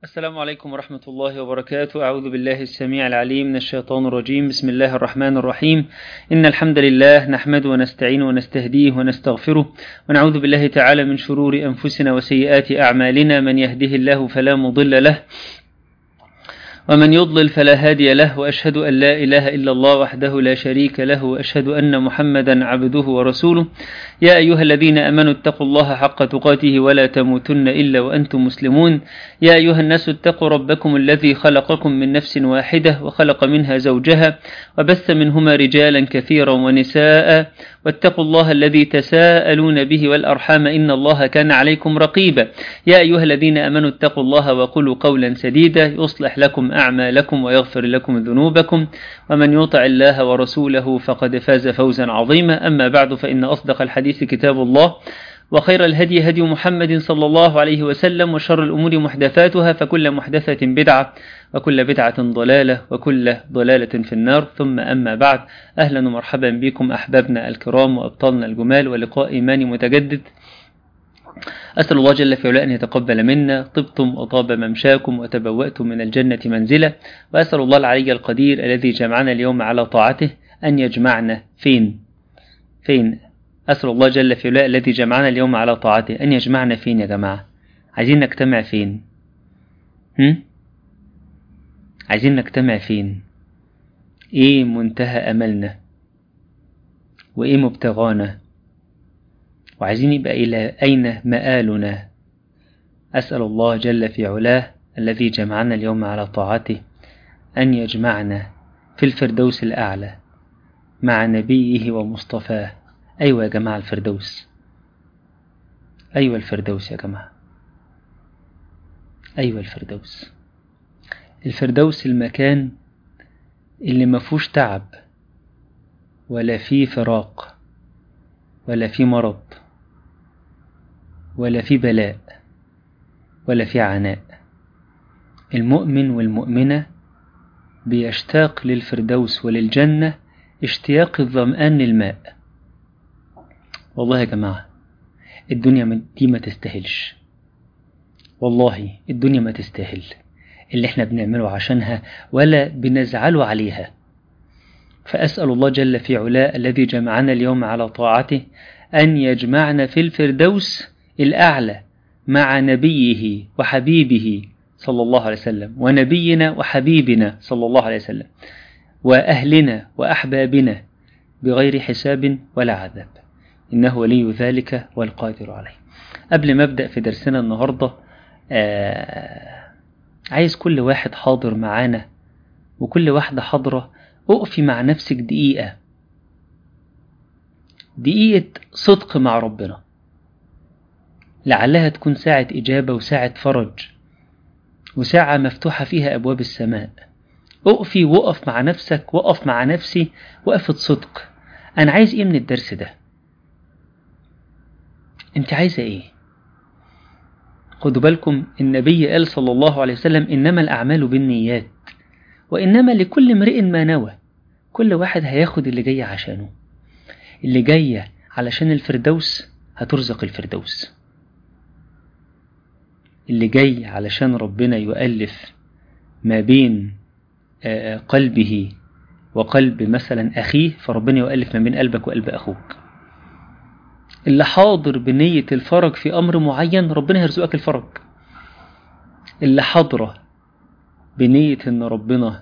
السلام عليكم ورحمة الله وبركاته أعوذ بالله السميع العليم من الشيطان الرجيم بسم الله الرحمن الرحيم إن الحمد لله نحمد ونستعين ونستهديه ونستغفره ونعوذ بالله تعالى من شرور أنفسنا وسيئات أعمالنا من يهده الله فلا مضل له ومن يضلل فلا هادي له وأشهد أن لا إله إلا الله وحده لا شريك له وأشهد أن محمدا عبده ورسوله يا أيها الذين أمنوا اتقوا الله حق تقاته ولا تموتن إلا وأنتم مسلمون يا أيها الناس اتقوا ربكم الذي خلقكم من نفس واحدة وخلق منها زوجها وبث منهما رجالا كثيرا ونساء واتقوا الله الذي تساءلون به والأرحام إن الله كان عليكم رقيبا يا أيها الذين أمنوا اتقوا الله وقولوا قولا سديدا يصلح لكم أعمالكم ويغفر لكم ذنوبكم ومن يطع الله ورسوله فقد فاز فوزا عظيما أما بعد فإن أصدق الحديث كتاب الله وخير الهدي هدي محمد صلى الله عليه وسلم وشر الأمور محدثاتها فكل محدثة بدعة وكل بدعة ضلالة وكل ضلالة في النار ثم أما بعد أهلا ومرحبا بكم أحبابنا الكرام وأبطالنا الجمال ولقاء إيماني متجدد أسأل الله جل في علاه أن يتقبل منا طبتم وطاب ممشاكم وتبوأتم من الجنة منزلة وأسأل الله العلي القدير الذي جمعنا اليوم على طاعته أن يجمعنا فين فين أسأل الله جل في علاه الذي جمعنا اليوم على طاعته أن يجمعنا فين يا جماعة عايزين نجتمع فين هم؟ عايزين نجتمع فين ايه منتهى املنا وايه مبتغانا وعايزين يبقى الى اين مآلنا اسأل الله جل في علاه الذي جمعنا اليوم على طاعته ان يجمعنا في الفردوس الاعلى مع نبيه ومصطفاه ايوه يا جماعة الفردوس ايوه الفردوس يا جماعة ايوه الفردوس الفردوس المكان اللي مفهوش تعب ولا فيه فراق ولا فيه مرض ولا فيه بلاء ولا فيه عناء المؤمن والمؤمنة بيشتاق للفردوس وللجنة اشتياق الظمآن للماء والله يا جماعة الدنيا دي ما تستاهلش والله الدنيا ما تستاهل اللي احنا بنعمله عشانها ولا بنزعله عليها فأسأل الله جل في علاء الذي جمعنا اليوم على طاعته أن يجمعنا في الفردوس الأعلى مع نبيه وحبيبه صلى الله عليه وسلم ونبينا وحبيبنا صلى الله عليه وسلم وأهلنا وأحبابنا بغير حساب ولا عذاب إنه ولي ذلك والقادر عليه قبل ما أبدأ في درسنا النهاردة آه عايز كل واحد حاضر معانا وكل واحدة حاضرة اقفي مع نفسك دقيقة دقيقة صدق مع ربنا لعلها تكون ساعة إجابة وساعة فرج وساعة مفتوحة فيها أبواب السماء اقفي وقف مع نفسك وقف مع نفسي وقفة صدق أنا عايز إيه من الدرس ده أنت عايزة إيه خدوا بالكم النبي قال صلى الله عليه وسلم إنما الأعمال بالنيات وإنما لكل امرئ ما نوى كل واحد هياخد اللي جاي عشانه اللي جاية علشان الفردوس هترزق الفردوس اللي جاي علشان ربنا يؤلف ما بين قلبه وقلب مثلا أخيه فربنا يؤلف ما بين قلبك وقلب أخوك اللي حاضر بنية الفرج في أمر معين ربنا هيرزقك الفرج اللي حاضرة بنية إن ربنا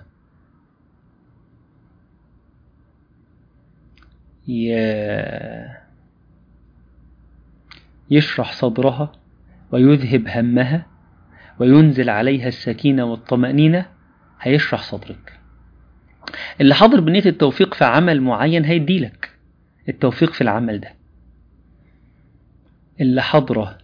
يشرح صدرها ويذهب همها وينزل عليها السكينة والطمأنينة هيشرح صدرك اللي حاضر بنية التوفيق في عمل معين هيديلك التوفيق في العمل ده اللي حاضرة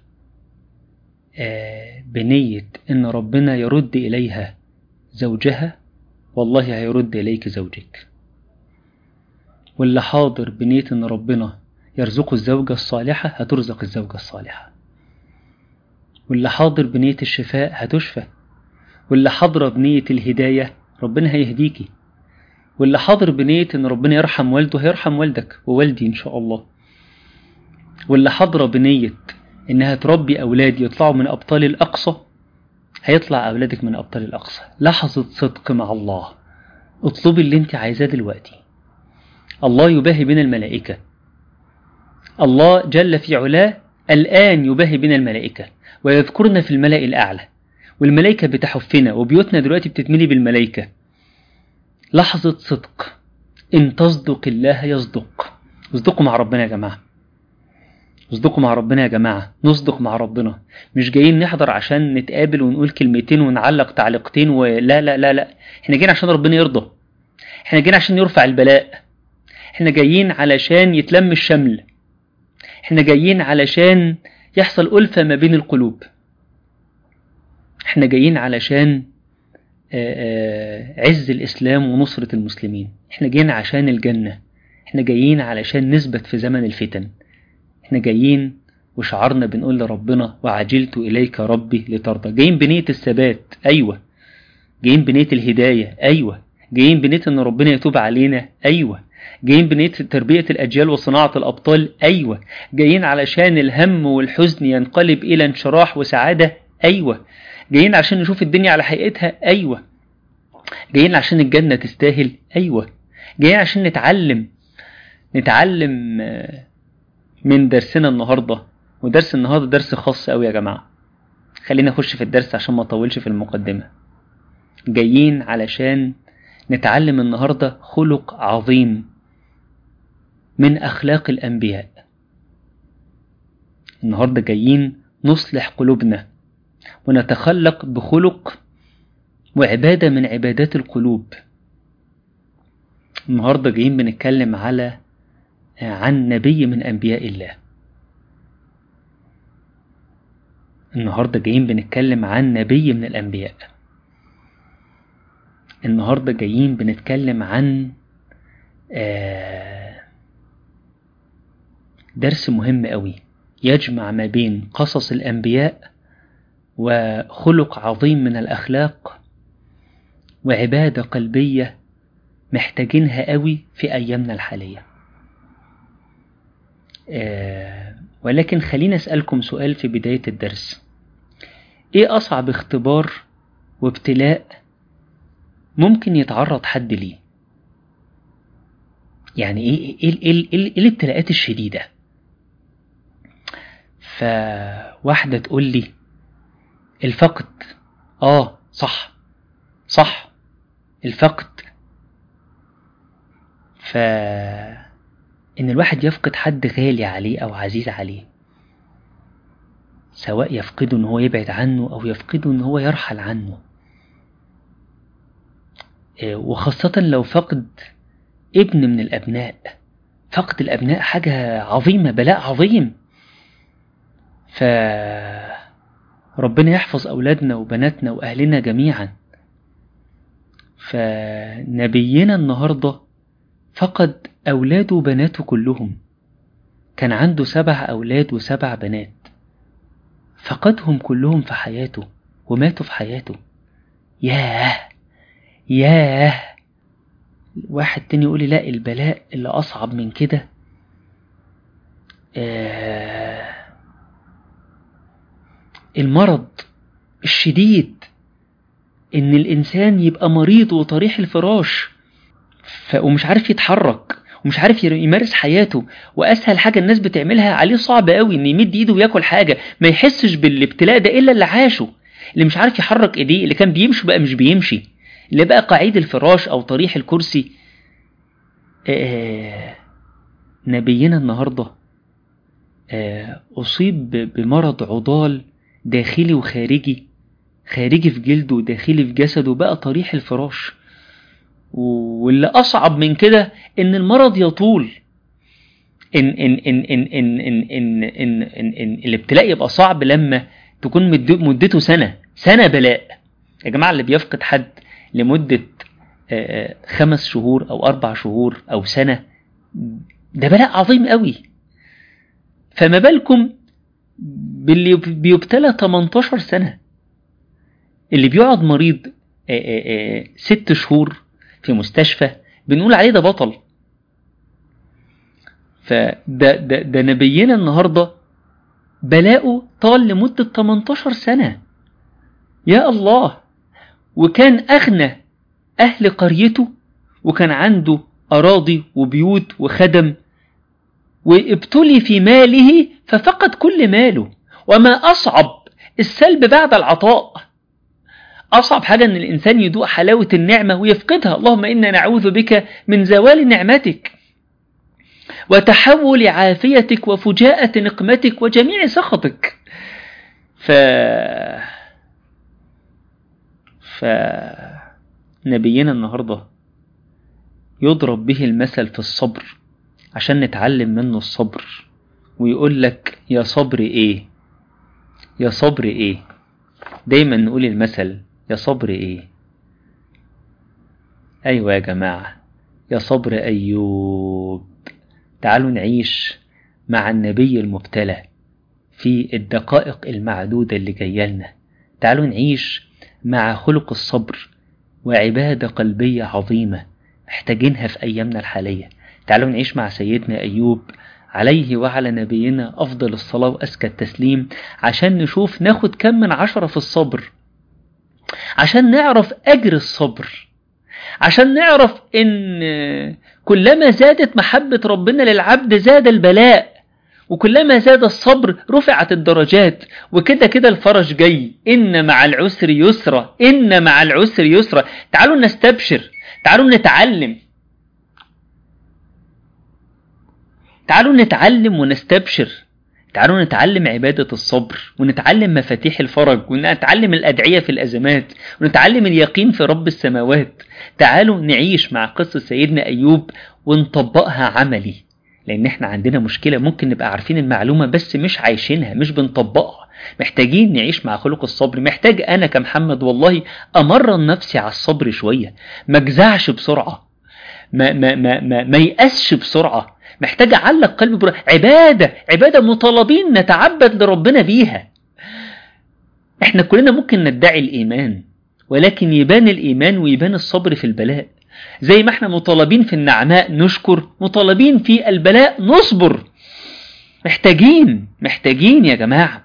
بنية إن ربنا يرد إليها زوجها والله هيرد إليك زوجك واللي حاضر بنية إن ربنا يرزق الزوجة الصالحة هترزق الزوجة الصالحة واللي حاضر بنية الشفاء هتشفى واللي حاضرة بنية الهداية ربنا هيهديكي واللي حاضر بنية إن ربنا يرحم والده هيرحم والدك ووالدي إن شاء الله واللي حاضرة بنية إنها تربي أولاد يطلعوا من أبطال الأقصى هيطلع أولادك من أبطال الأقصى لحظة صدق مع الله اطلبي اللي انت عايزاه دلوقتي الله يباهي بين الملائكة الله جل في علاه الآن يباهي بين الملائكة ويذكرنا في الملأ الأعلى والملائكة بتحفنا وبيوتنا دلوقتي بتتملي بالملائكة لحظة صدق إن تصدق الله يصدق اصدقوا مع ربنا يا جماعة اصدقوا مع ربنا يا جماعة نصدق مع ربنا مش جايين نحضر عشان نتقابل ونقول كلمتين ونعلق تعليقتين ولا لا لا لا احنا جايين عشان ربنا يرضى احنا جايين عشان يرفع البلاء احنا جايين علشان يتلم الشمل احنا جايين علشان يحصل ألفة ما بين القلوب احنا جايين علشان عز الإسلام ونصرة المسلمين احنا جايين عشان الجنة احنا جايين علشان نثبت في زمن الفتن احنا جايين وشعرنا بنقول لربنا وعجلت إليك ربي لترضى جايين بنية الثبات أيوة جايين بنية الهداية أيوة جايين بنية أن ربنا يتوب علينا أيوة جايين بنية تربية الأجيال وصناعة الأبطال أيوة جايين علشان الهم والحزن ينقلب إلى انشراح وسعادة أيوة جايين عشان نشوف الدنيا على حقيقتها أيوة جايين عشان الجنة تستاهل أيوة جايين عشان نتعلم نتعلم من درسنا النهاردة ودرس النهاردة درس خاص أوي يا جماعة خلينا نخش في الدرس عشان ما اطولش في المقدمة جايين علشان نتعلم النهاردة خلق عظيم من أخلاق الأنبياء النهاردة جايين نصلح قلوبنا ونتخلق بخلق وعبادة من عبادات القلوب النهاردة جايين بنتكلم على عن نبي من أنبياء الله النهاردة جايين بنتكلم عن نبي من الأنبياء النهاردة جايين بنتكلم عن درس مهم قوي يجمع ما بين قصص الأنبياء وخلق عظيم من الأخلاق وعبادة قلبية محتاجينها قوي في أيامنا الحالية ولكن خلينا أسألكم سؤال في بداية الدرس إيه أصعب اختبار وابتلاء ممكن يتعرض حد ليه يعني ايه ايه ايه, إيه, إيه الابتلاءات الشديدة فواحدة تقول لي الفقد اه صح صح الفقد ف ان الواحد يفقد حد غالي عليه او عزيز عليه سواء يفقده ان هو يبعد عنه او يفقده ان هو يرحل عنه وخاصة لو فقد ابن من الأبناء فقد الأبناء حاجة عظيمة بلاء عظيم ف ربنا يحفظ أولادنا وبناتنا وأهلنا جميعا فنبينا النهاردة فقد أولاده وبناته كلهم كان عنده سبع أولاد وسبع بنات فقدهم كلهم في حياته وماتوا في حياته ياه ياه واحد تاني يقولي لا البلاء اللي أصعب من كده آه المرض الشديد إن الإنسان يبقى مريض وطريح الفراش ف... ومش عارف يتحرك ومش عارف يمارس حياته وأسهل حاجة الناس بتعملها عليه صعب قوي إن يمد إيده وياكل حاجة ما يحسش بالابتلاء ده إلا اللي عاشه اللي مش عارف يحرك إيديه اللي كان بيمشي بقى مش بيمشي اللي بقى قعيد الفراش أو طريح الكرسي آه نبينا النهاردة آه أصيب بمرض عضال داخلي وخارجي خارجي في جلده وداخلي في جسده بقى طريح الفراش واللي أصعب من كده إن المرض يطول إن إن إن إن إن إن إن إن إن إن الابتلاء يبقى صعب لما تكون مدته سنة سنة بلاء يا جماعة اللي بيفقد حد لمدة خمس شهور أو أربع شهور أو سنة ده بلاء عظيم قوي فما بالكم باللي بيبتلى 18 سنة اللي بيقعد مريض ست شهور في مستشفى بنقول عليه ده بطل فده ده, ده نبينا النهاردة بلاؤه طال لمدة 18 سنة يا الله وكان أغنى أهل قريته وكان عنده أراضي وبيوت وخدم وابتلي في ماله ففقد كل ماله وما أصعب السلب بعد العطاء أصعب حاجة أن الإنسان يدوق حلاوة النعمة ويفقدها اللهم إنا نعوذ بك من زوال نعمتك وتحول عافيتك وفجاءة نقمتك وجميع سخطك ف فنبينا النهاردة يضرب به المثل في الصبر عشان نتعلم منه الصبر ويقول لك يا صبر ايه يا صبر ايه دايما نقول المثل يا صبر ايه ايوه يا جماعة يا صبر ايوب تعالوا نعيش مع النبي المبتلى في الدقائق المعدودة اللي جاية لنا تعالوا نعيش مع خلق الصبر وعبادة قلبية عظيمة محتاجينها في أيامنا الحالية تعالوا نعيش مع سيدنا أيوب عليه وعلى نبينا أفضل الصلاة وأزكى التسليم عشان نشوف ناخد كم من عشرة في الصبر عشان نعرف أجر الصبر عشان نعرف إن كلما زادت محبة ربنا للعبد زاد البلاء وكلما زاد الصبر رفعت الدرجات وكده كده الفرج جاي إن مع العسر يسرا إن مع العسر يسرا تعالوا نستبشر تعالوا نتعلم تعالوا نتعلم ونستبشر تعالوا نتعلم عبادة الصبر ونتعلم مفاتيح الفرج ونتعلم الأدعية في الأزمات ونتعلم اليقين في رب السماوات تعالوا نعيش مع قصة سيدنا أيوب ونطبقها عملي لأن احنا عندنا مشكلة ممكن نبقى عارفين المعلومة بس مش عايشينها مش بنطبقها محتاجين نعيش مع خلق الصبر محتاج أنا كمحمد والله أمرن نفسي على الصبر شوية ما اجزعش بسرعة ما, ما, ما, ما, ما يأسش بسرعة محتاج أعلق قلبي برا عبادة عبادة مطالبين نتعبد لربنا بيها احنا كلنا ممكن ندعي الإيمان ولكن يبان الإيمان ويبان الصبر في البلاء زي ما احنا مطالبين في النعماء نشكر مطالبين في البلاء نصبر محتاجين محتاجين يا جماعة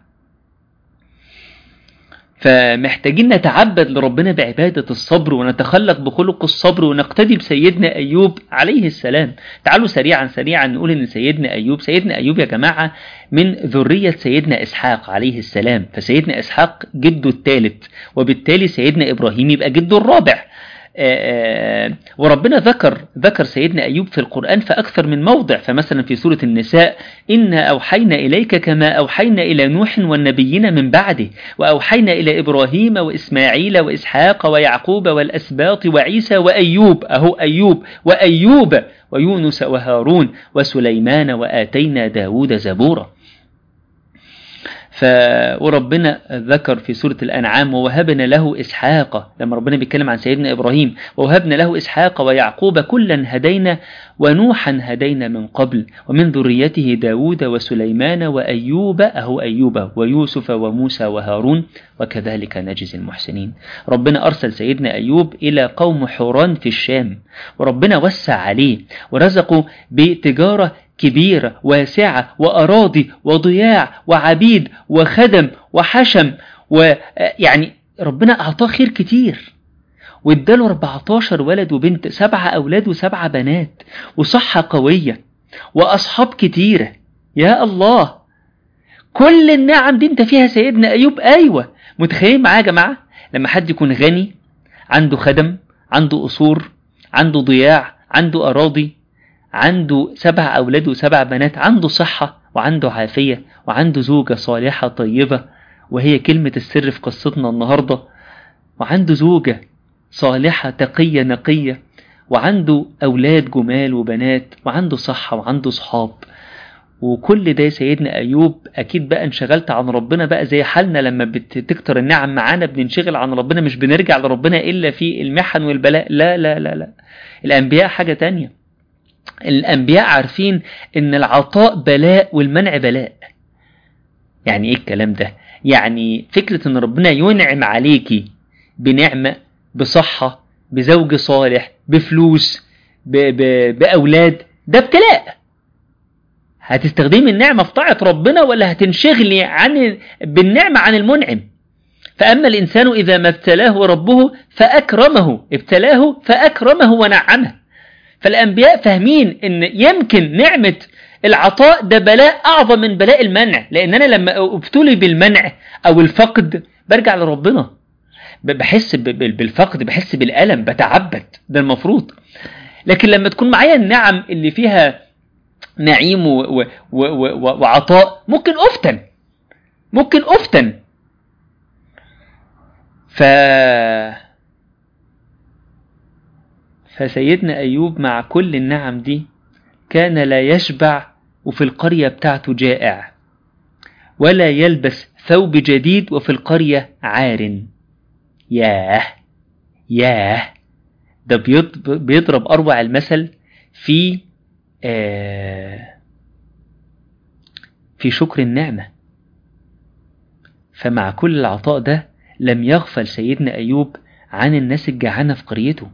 فمحتاجين نتعبد لربنا بعبادة الصبر ونتخلق بخلق الصبر ونقتدي بسيدنا أيوب عليه السلام تعالوا سريعا سريعا نقول إن سيدنا أيوب سيدنا أيوب يا جماعة من ذرية سيدنا إسحاق عليه السلام فسيدنا إسحاق جده الثالث وبالتالي سيدنا إبراهيم يبقى جده الرابع آآ آآ وربنا ذكر ذكر سيدنا أيوب في القرآن في أكثر من موضع فمثلا في سورة النساء إنا أوحينا إليك كما أوحينا إلى نوح والنبيين من بعده وأوحينا إلى إبراهيم وإسماعيل وإسحاق ويعقوب والأسباط وعيسى وأيوب أهو أيوب وأيوب ويونس وهارون وسليمان وآتينا داود زبورا ف... وربنا ذكر في سورة الأنعام ووهبنا له إسحاق لما ربنا بيتكلم عن سيدنا إبراهيم ووهبنا له إسحاق ويعقوب كلا هدينا ونوحا هدينا من قبل ومن ذريته داود وسليمان وأيوب أهو أيوب ويوسف وموسى وهارون وكذلك نجزي المحسنين ربنا أرسل سيدنا أيوب إلى قوم حوران في الشام وربنا وسع عليه ورزقه بتجارة كبيرة واسعة وأراضي وضياع وعبيد وخدم وحشم ويعني ربنا أعطاه خير كتير واداله 14 ولد وبنت سبعة أولاد وسبعة بنات وصحة قوية وأصحاب كتيرة يا الله كل النعم دي انت فيها سيدنا أيوب أيوة متخيل معايا يا جماعة لما حد يكون غني عنده خدم عنده قصور عنده ضياع عنده أراضي عنده سبع أولاد وسبع بنات عنده صحة وعنده عافية وعنده زوجة صالحة طيبة وهي كلمة السر في قصتنا النهاردة وعنده زوجة صالحة تقية نقية وعنده أولاد جمال وبنات وعنده صحة وعنده صحاب وكل ده سيدنا أيوب أكيد بقى انشغلت عن ربنا بقى زي حالنا لما بتكتر النعم معانا بننشغل عن ربنا مش بنرجع لربنا إلا في المحن والبلاء لا لا لا لا الأنبياء حاجة تانية الأنبياء عارفين إن العطاء بلاء والمنع بلاء يعني إيه الكلام ده يعني فكرة إن ربنا ينعم عليكي بنعمة بصحة بزوج صالح بفلوس ب ب بأولاد ده ابتلاء هتستخدمي النعمة في طاعة ربنا ولا هتنشغلي عن بالنعمة عن المنعم فأما الإنسان إذا ما ابتلاه ربه فأكرمه ابتلاه فأكرمه ونعمه فالأنبياء فاهمين إن يمكن نعمة العطاء ده بلاء أعظم من بلاء المنع لأن أنا لما ابتلي بالمنع أو الفقد برجع لربنا بحس بالفقد بحس بالألم بتعبد ده المفروض لكن لما تكون معايا النعم اللي فيها نعيم و و و و وعطاء ممكن أفتن ممكن أفتن ف فسيدنا أيوب مع كل النعم دي كان لا يشبع وفي القرية بتاعته جائع ولا يلبس ثوب جديد وفي القرية عار ياه ياه ده بيضرب أروع المثل في آه في شكر النعمة فمع كل العطاء ده لم يغفل سيدنا أيوب عن الناس الجعانة في قريته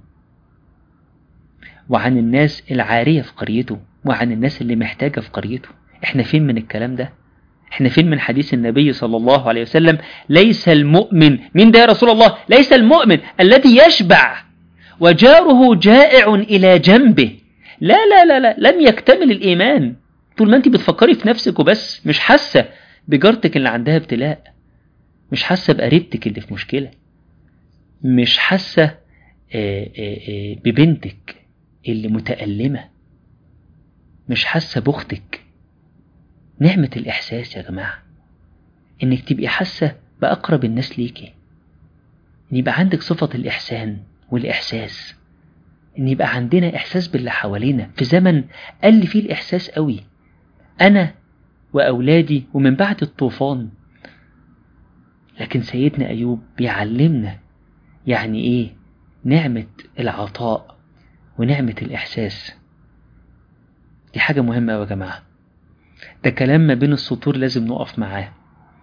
وعن الناس العارية في قريته وعن الناس اللي محتاجة في قريته احنا فين من الكلام ده احنا فين من حديث النبي صلى الله عليه وسلم ليس المؤمن من ده يا رسول الله ليس المؤمن الذي يشبع وجاره جائع إلى جنبه لا لا لا لا لم يكتمل الإيمان طول ما انت بتفكري في نفسك وبس مش حاسة بجارتك اللي عندها ابتلاء مش حاسة بقريبتك اللي في مشكلة مش حاسة ببنتك اللي متألمة مش حاسة بأختك نعمة الإحساس يا جماعة إنك تبقي حاسة بأقرب الناس ليكي إن يبقى عندك صفة الإحسان والإحساس إن يبقى عندنا إحساس باللي حوالينا في زمن قل فيه الإحساس قوي أنا وأولادي ومن بعد الطوفان لكن سيدنا أيوب بيعلمنا يعني إيه نعمة العطاء ونعمة الإحساس دي حاجة مهمة أوي يا جماعة ده كلام ما بين السطور لازم نقف معاه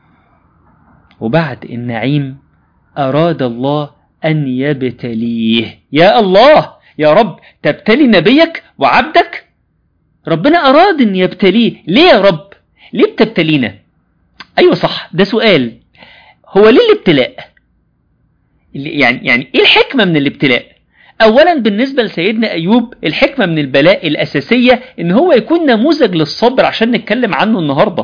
وبعد النعيم أراد الله أن يبتليه يا الله يا رب تبتلي نبيك وعبدك ربنا أراد أن يبتليه ليه يا رب ليه بتبتلينا أيوة صح ده سؤال هو ليه الابتلاء يعني يعني ايه الحكمة من الابتلاء اولا بالنسبة لسيدنا ايوب الحكمة من البلاء الاساسية ان هو يكون نموذج للصبر عشان نتكلم عنه النهاردة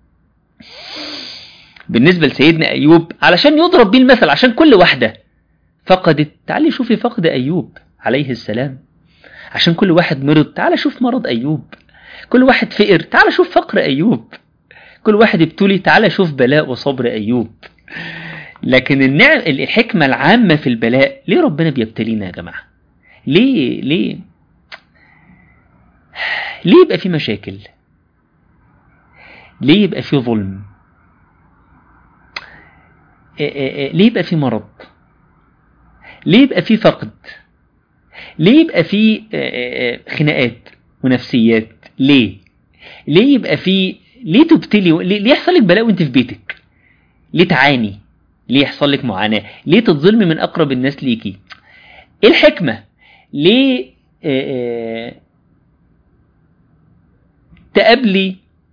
بالنسبة لسيدنا ايوب علشان يضرب بيه المثل عشان كل واحدة فقدت تعالي شوفي فقد ايوب عليه السلام عشان كل واحد مرض تعالى شوف مرض ايوب كل واحد فقر تعالى شوف فقر ايوب كل واحد ابتلي تعالى شوف بلاء وصبر ايوب لكن النعم الحكمة العامة في البلاء ليه ربنا بيبتلينا يا جماعة ليه ليه ليه يبقى في مشاكل ليه يبقى في ظلم ليه يبقى في مرض ليه يبقى في فقد ليه يبقى في خناقات ونفسيات ليه ليه يبقى في ليه تبتلي ليه يحصل لك بلاء وانت في بيتك ليه تعاني ليه يحصل لك معاناة ليه تتظلمي من أقرب الناس ليكي إيه الحكمة ليه آآ آآ تقابلي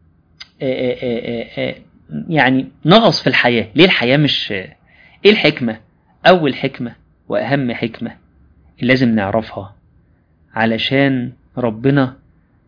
آآ يعني نغص في الحياة ليه الحياة مش إيه الحكمة أول حكمة وأهم حكمة لازم نعرفها علشان ربنا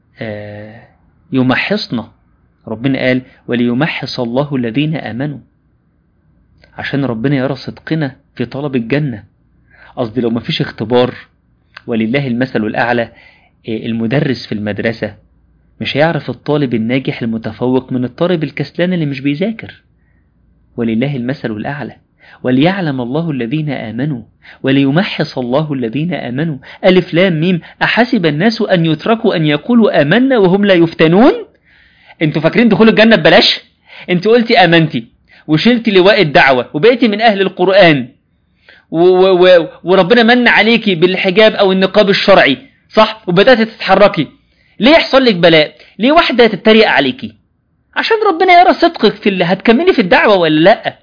يمحصنا ربنا قال وليمحص الله الذين آمنوا عشان ربنا يرى صدقنا في طلب الجنة قصدي لو مفيش اختبار ولله المثل الأعلى المدرس في المدرسة مش هيعرف الطالب الناجح المتفوق من الطالب الكسلان اللي مش بيذاكر ولله المثل الأعلى وليعلم الله الذين آمنوا وليمحص الله الذين آمنوا ألف لام ميم أحسب الناس أن يتركوا أن يقولوا آمنا وهم لا يفتنون انتوا فاكرين دخول الجنة ببلاش انت قلتي آمنتي وشلتي لواء الدعوة وبقيتي من أهل القرآن و و و وربنا من عليكي بالحجاب أو النقاب الشرعي صح وبدأت تتحركي ليه يحصل لك بلاء ليه واحدة تتريق عليكي عشان ربنا يرى صدقك في اللي هتكملي في الدعوة ولا لأ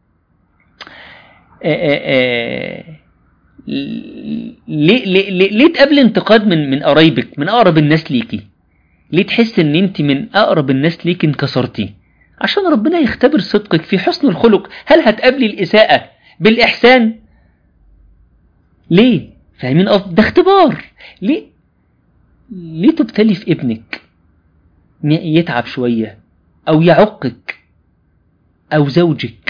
ليه ليه ليه, ليه تقابل انتقاد من من قرايبك من اقرب الناس ليكي ليه تحس ان انت من اقرب الناس ليكي انكسرتي عشان ربنا يختبر صدقك في حسن الخلق هل هتقابلي الإساءة بالإحسان ليه فاهمين قصدي ده اختبار ليه ليه تبتلي في ابنك يتعب شوية أو يعقك أو زوجك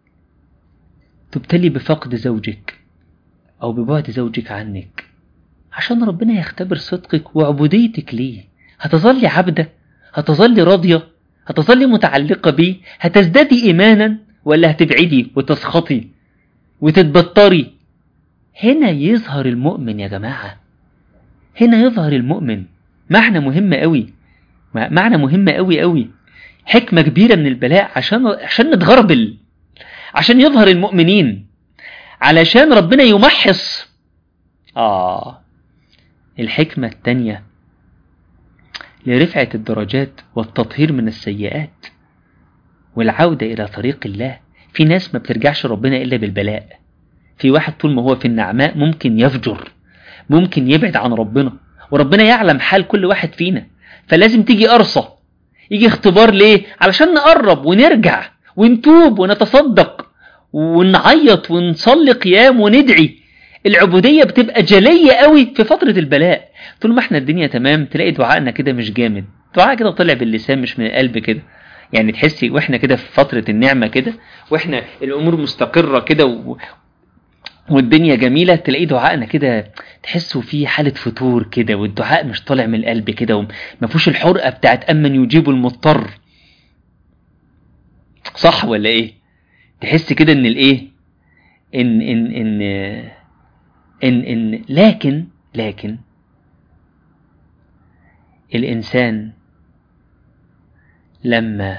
تبتلي بفقد زوجك أو ببعد زوجك عنك عشان ربنا يختبر صدقك وعبوديتك ليه هتظلي عبدة هتظلي راضية هتظلي متعلقة بيه هتزدادي إيمانا ولا هتبعدي وتسخطي وتتبطري هنا يظهر المؤمن يا جماعة هنا يظهر المؤمن معنى مهم قوي معنى مهم قوي قوي حكمة كبيرة من البلاء عشان عشان نتغربل عشان يظهر المؤمنين علشان ربنا يمحص آه الحكمة التانية لرفعة الدرجات والتطهير من السيئات والعودة إلى طريق الله في ناس ما بترجعش ربنا إلا بالبلاء في واحد طول ما هو في النعماء ممكن يفجر ممكن يبعد عن ربنا وربنا يعلم حال كل واحد فينا فلازم تيجي قرصة يجي اختبار ليه علشان نقرب ونرجع ونتوب ونتصدق ونعيط ونصلي قيام وندعي العبودية بتبقى جلية قوي في فترة البلاء طول ما احنا الدنيا تمام تلاقي دعائنا كده مش جامد دعاء كده طلع باللسان مش من القلب كده يعني تحسي واحنا كده في فترة النعمة كده واحنا الامور مستقرة كده و... والدنيا جميلة تلاقي دعائنا كده تحسوا فيه حالة فتور كده والدعاء مش طالع من القلب كده وما فيهوش الحرقة بتاعت أمن يجيب المضطر صح ولا ايه تحس كده ان الايه ان ان ان ان ان لكن لكن الانسان لما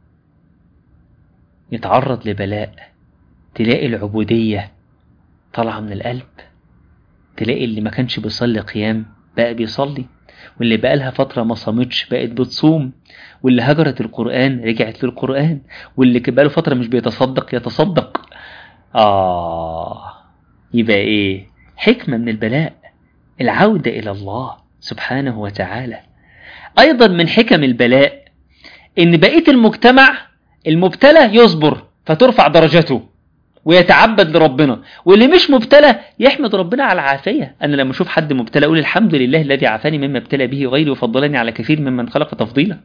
يتعرض لبلاء تلاقي العبودية طالعة من القلب تلاقي اللي ما كانش بيصلي قيام بقى بيصلي واللي بقى لها فترة ما صامتش بقت بتصوم واللي هجرت القرآن رجعت للقرآن واللي بقى له فترة مش بيتصدق يتصدق آه يبقى إيه حكمة من البلاء العودة إلى الله سبحانه وتعالى أيضا من حكم البلاء إن بقية المجتمع المبتلى يصبر فترفع درجته ويتعبد لربنا واللي مش مبتلى يحمد ربنا على العافية أنا لما أشوف حد مبتلى أقول الحمد لله الذي عافاني مما ابتلى به غيري وفضلني على كثير ممن خلق تفضيلا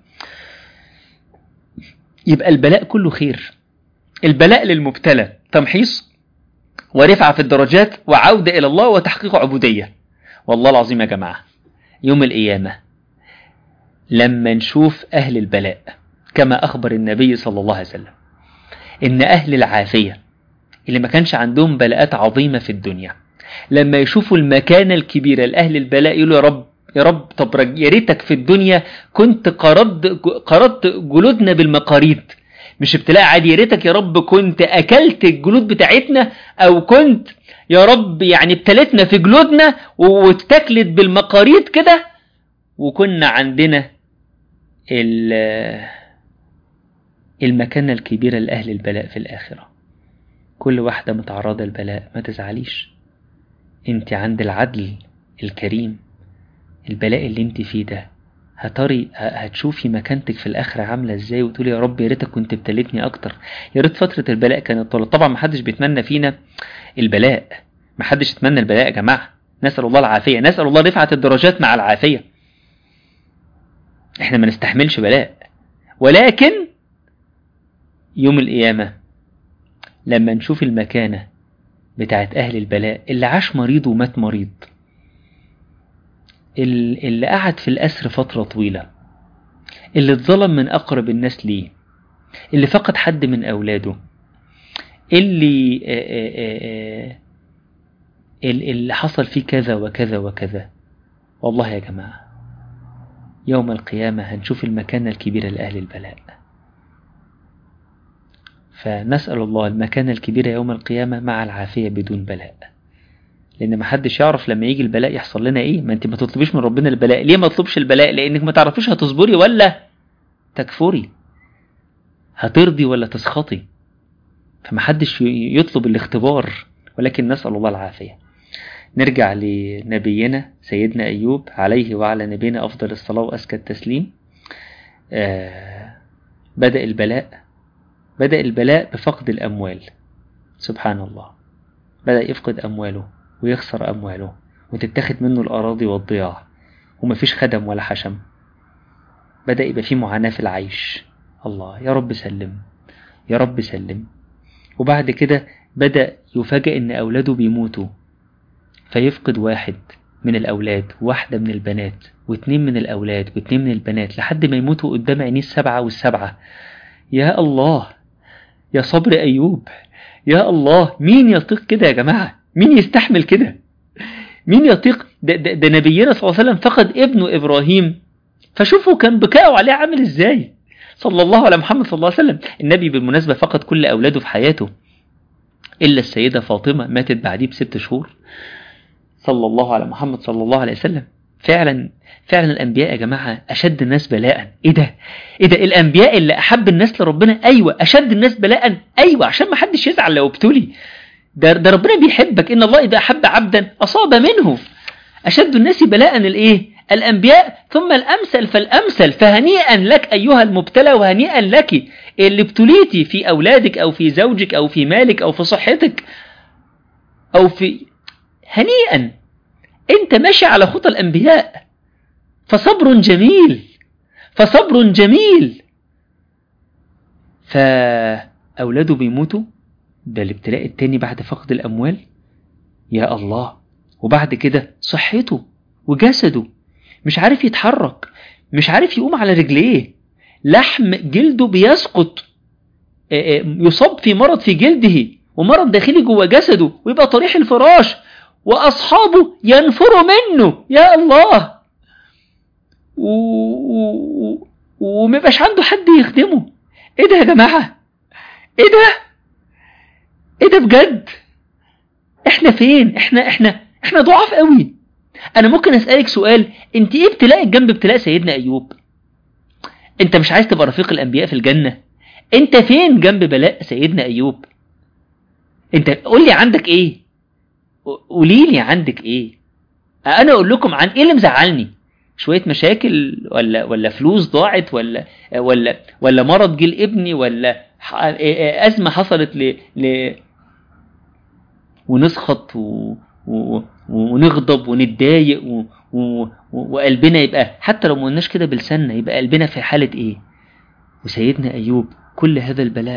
يبقى البلاء كله خير البلاء للمبتلى تمحيص ورفعة في الدرجات وعودة إلى الله وتحقيق عبودية والله العظيم يا جماعة يوم القيامة لما نشوف أهل البلاء كما أخبر النبي صلى الله عليه وسلم إن أهل العافية اللي ما كانش عندهم بلاءات عظيمة في الدنيا لما يشوفوا المكانة الكبيرة لأهل البلاء يقولوا يا رب يا رب طب يا ريتك في الدنيا كنت قرضت قرضت جلودنا بالمقاريض مش ابتلاء عادي يا ريتك يا رب كنت اكلت الجلود بتاعتنا او كنت يا رب يعني ابتلتنا في جلودنا واتاكلت بالمقاريض كده وكنا عندنا المكانة الكبيرة لأهل البلاء في الآخرة كل واحدة متعرضة للبلاء ما تزعليش انت عند العدل الكريم البلاء اللي انت فيه ده هتري هتشوفي مكانتك في الاخره عامله ازاي وتقولي يا رب يا ريتك كنت ابتليتني اكتر يا ريت فتره البلاء كانت طول طبعا ما حدش بيتمنى فينا البلاء ما حدش يتمنى البلاء يا جماعه نسال الله العافيه نسال الله رفعه الدرجات مع العافيه احنا ما نستحملش بلاء ولكن يوم القيامه لما نشوف المكانه بتاعت اهل البلاء اللي عاش مريض ومات مريض اللي قعد في الأسر فترة طويلة اللي اتظلم من أقرب الناس ليه اللي فقد حد من أولاده اللي آآ آآ اللي حصل فيه كذا وكذا وكذا والله يا جماعة يوم القيامة هنشوف المكانة الكبيرة لأهل البلاء فنسأل الله المكانة الكبيرة يوم القيامة مع العافية بدون بلاء لان ما حدش يعرف لما يجي البلاء يحصل لنا ايه ما انت ما تطلبيش من ربنا البلاء ليه ما تطلبش البلاء لانك ما تعرفيش هتصبري ولا تكفري هترضي ولا تسخطي فما حدش يطلب الاختبار ولكن نسأل الله العافية نرجع لنبينا سيدنا أيوب عليه وعلى نبينا أفضل الصلاة وأزكى التسليم آه بدأ البلاء بدأ البلاء بفقد الأموال سبحان الله بدأ يفقد أمواله ويخسر أمواله وتتاخد منه الأراضي والضياع ومفيش خدم ولا حشم بدأ يبقى فيه معاناة في العيش الله يا رب سلم يا رب سلم وبعد كده بدأ يفاجئ إن أولاده بيموتوا فيفقد واحد من الأولاد واحدة من البنات واتنين من الأولاد واتنين من البنات لحد ما يموتوا قدام عينيه السبعة والسبعة يا الله يا صبر أيوب يا الله مين يطيق كده يا جماعة مين يستحمل كده مين يطيق ده, ده, ده نبينا صلى الله عليه وسلم فقد ابنه إبراهيم فشوفوا كان بكاءه عليه عامل ازاي صلى الله على محمد صلى الله عليه وسلم النبي بالمناسبة فقد كل أولاده في حياته إلا السيدة فاطمة ماتت بعديه بست شهور صلى الله على محمد صلى الله عليه وسلم فعلا فعلا الأنبياء يا جماعة أشد الناس بلاء إيه ده إيه ده الأنبياء اللي أحب الناس لربنا أيوة أشد الناس بلاء أيوة عشان ما حدش يزعل لو ابتلي ده, ده ربنا بيحبك إن الله إذا أحب عبدا أصاب منه أشد الناس بلاء الإيه الأنبياء ثم الأمثل فالأمثل فهنيئا لك أيها المبتلى وهنيئا لك اللي ابتليتي في أولادك أو في زوجك أو في مالك أو في صحتك أو في هنيئا أنت ماشي على خطى الأنبياء فصبر جميل فصبر جميل فأولاده بيموتوا ده الابتلاء التاني بعد فقد الأموال يا الله وبعد كده صحته وجسده مش عارف يتحرك مش عارف يقوم على رجليه لحم جلده بيسقط يصاب في مرض في جلده ومرض داخلي جوه جسده ويبقى طريح الفراش وأصحابه ينفروا منه يا الله و... و... وما يبقاش عنده حد يخدمه ايه ده يا جماعة ايه ده ايه ده بجد احنا فين احنا احنا احنا ضعاف قوي انا ممكن اسالك سؤال انت ايه ابتلاءك جنب ابتلاء سيدنا ايوب انت مش عايز تبقى رفيق الانبياء في الجنه انت فين جنب بلاء سيدنا ايوب انت قول لي عندك ايه قولي لي عندك ايه انا اقول لكم عن ايه اللي مزعلني شويه مشاكل ولا ولا فلوس ضاعت ولا ولا ولا مرض جه لابني ولا ازمه حصلت ل, ل... ونسخط و... و... ونغضب ونتضايق و... و... وقلبنا يبقى حتى لو ما قلناش كده بلساننا يبقى قلبنا في حالة ايه وسيدنا ايوب كل هذا البلاء